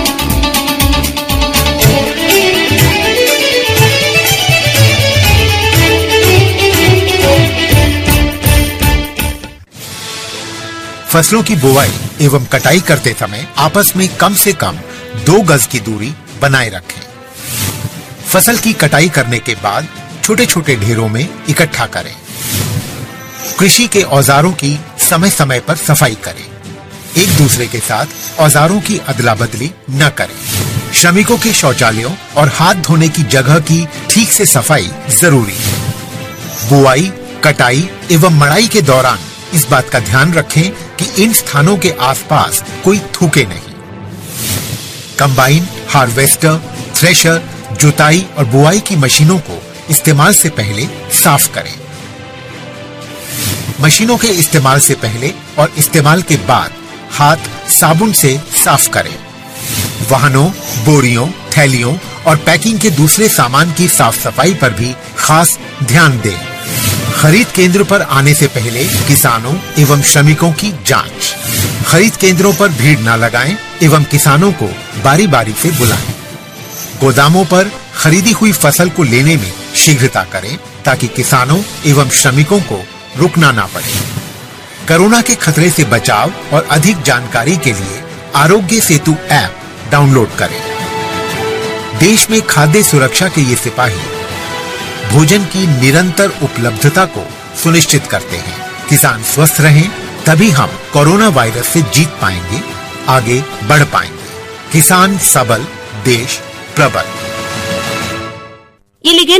Speaker 6: फसलों की बुवाई एवं कटाई करते समय आपस में कम से कम दो गज की दूरी बनाए रखें फसल की कटाई करने के बाद छोटे छोटे ढेरों में इकट्ठा करें कृषि के औजारों की समय समय पर सफाई करें एक दूसरे के साथ औजारों की अदला बदली न करें श्रमिकों के शौचालयों और हाथ धोने की जगह की ठीक से सफाई जरूरी है बुआई कटाई एवं मड़ाई के दौरान इस बात का ध्यान रखें कि इन स्थानों के आसपास कोई थूके नहीं कंबाइन हार्वेस्टर थ्रेशर जुताई और बुआई की मशीनों को इस्तेमाल से पहले साफ करें मशीनों के इस्तेमाल से पहले और इस्तेमाल के बाद हाथ साबुन से साफ करें वाहनों बोरियों थैलियों और पैकिंग के दूसरे सामान की साफ सफाई पर भी खास ध्यान दें खरीद केंद्र पर आने से पहले किसानों एवं श्रमिकों की जांच खरीद केंद्रों पर भीड़ न लगाएं एवं किसानों को बारी बारी से बुलाएं गोदामों पर खरीदी हुई फसल को लेने में शीघ्रता करें ताकि किसानों एवं श्रमिकों को रुकना ना पड़े कोरोना के खतरे से बचाव और अधिक जानकारी के लिए आरोग्य सेतु ऐप डाउनलोड करें देश में खाद्य सुरक्षा के ये सिपाही भोजन की निरंतर उपलब्धता को सुनिश्चित करते हैं किसान स्वस्थ रहें तभी हम कोरोना वायरस से जीत पाएंगे आगे बढ़ पाएंगे किसान सबल देश प्रबल
Speaker 1: ಇಲ್ಲಿಗೆ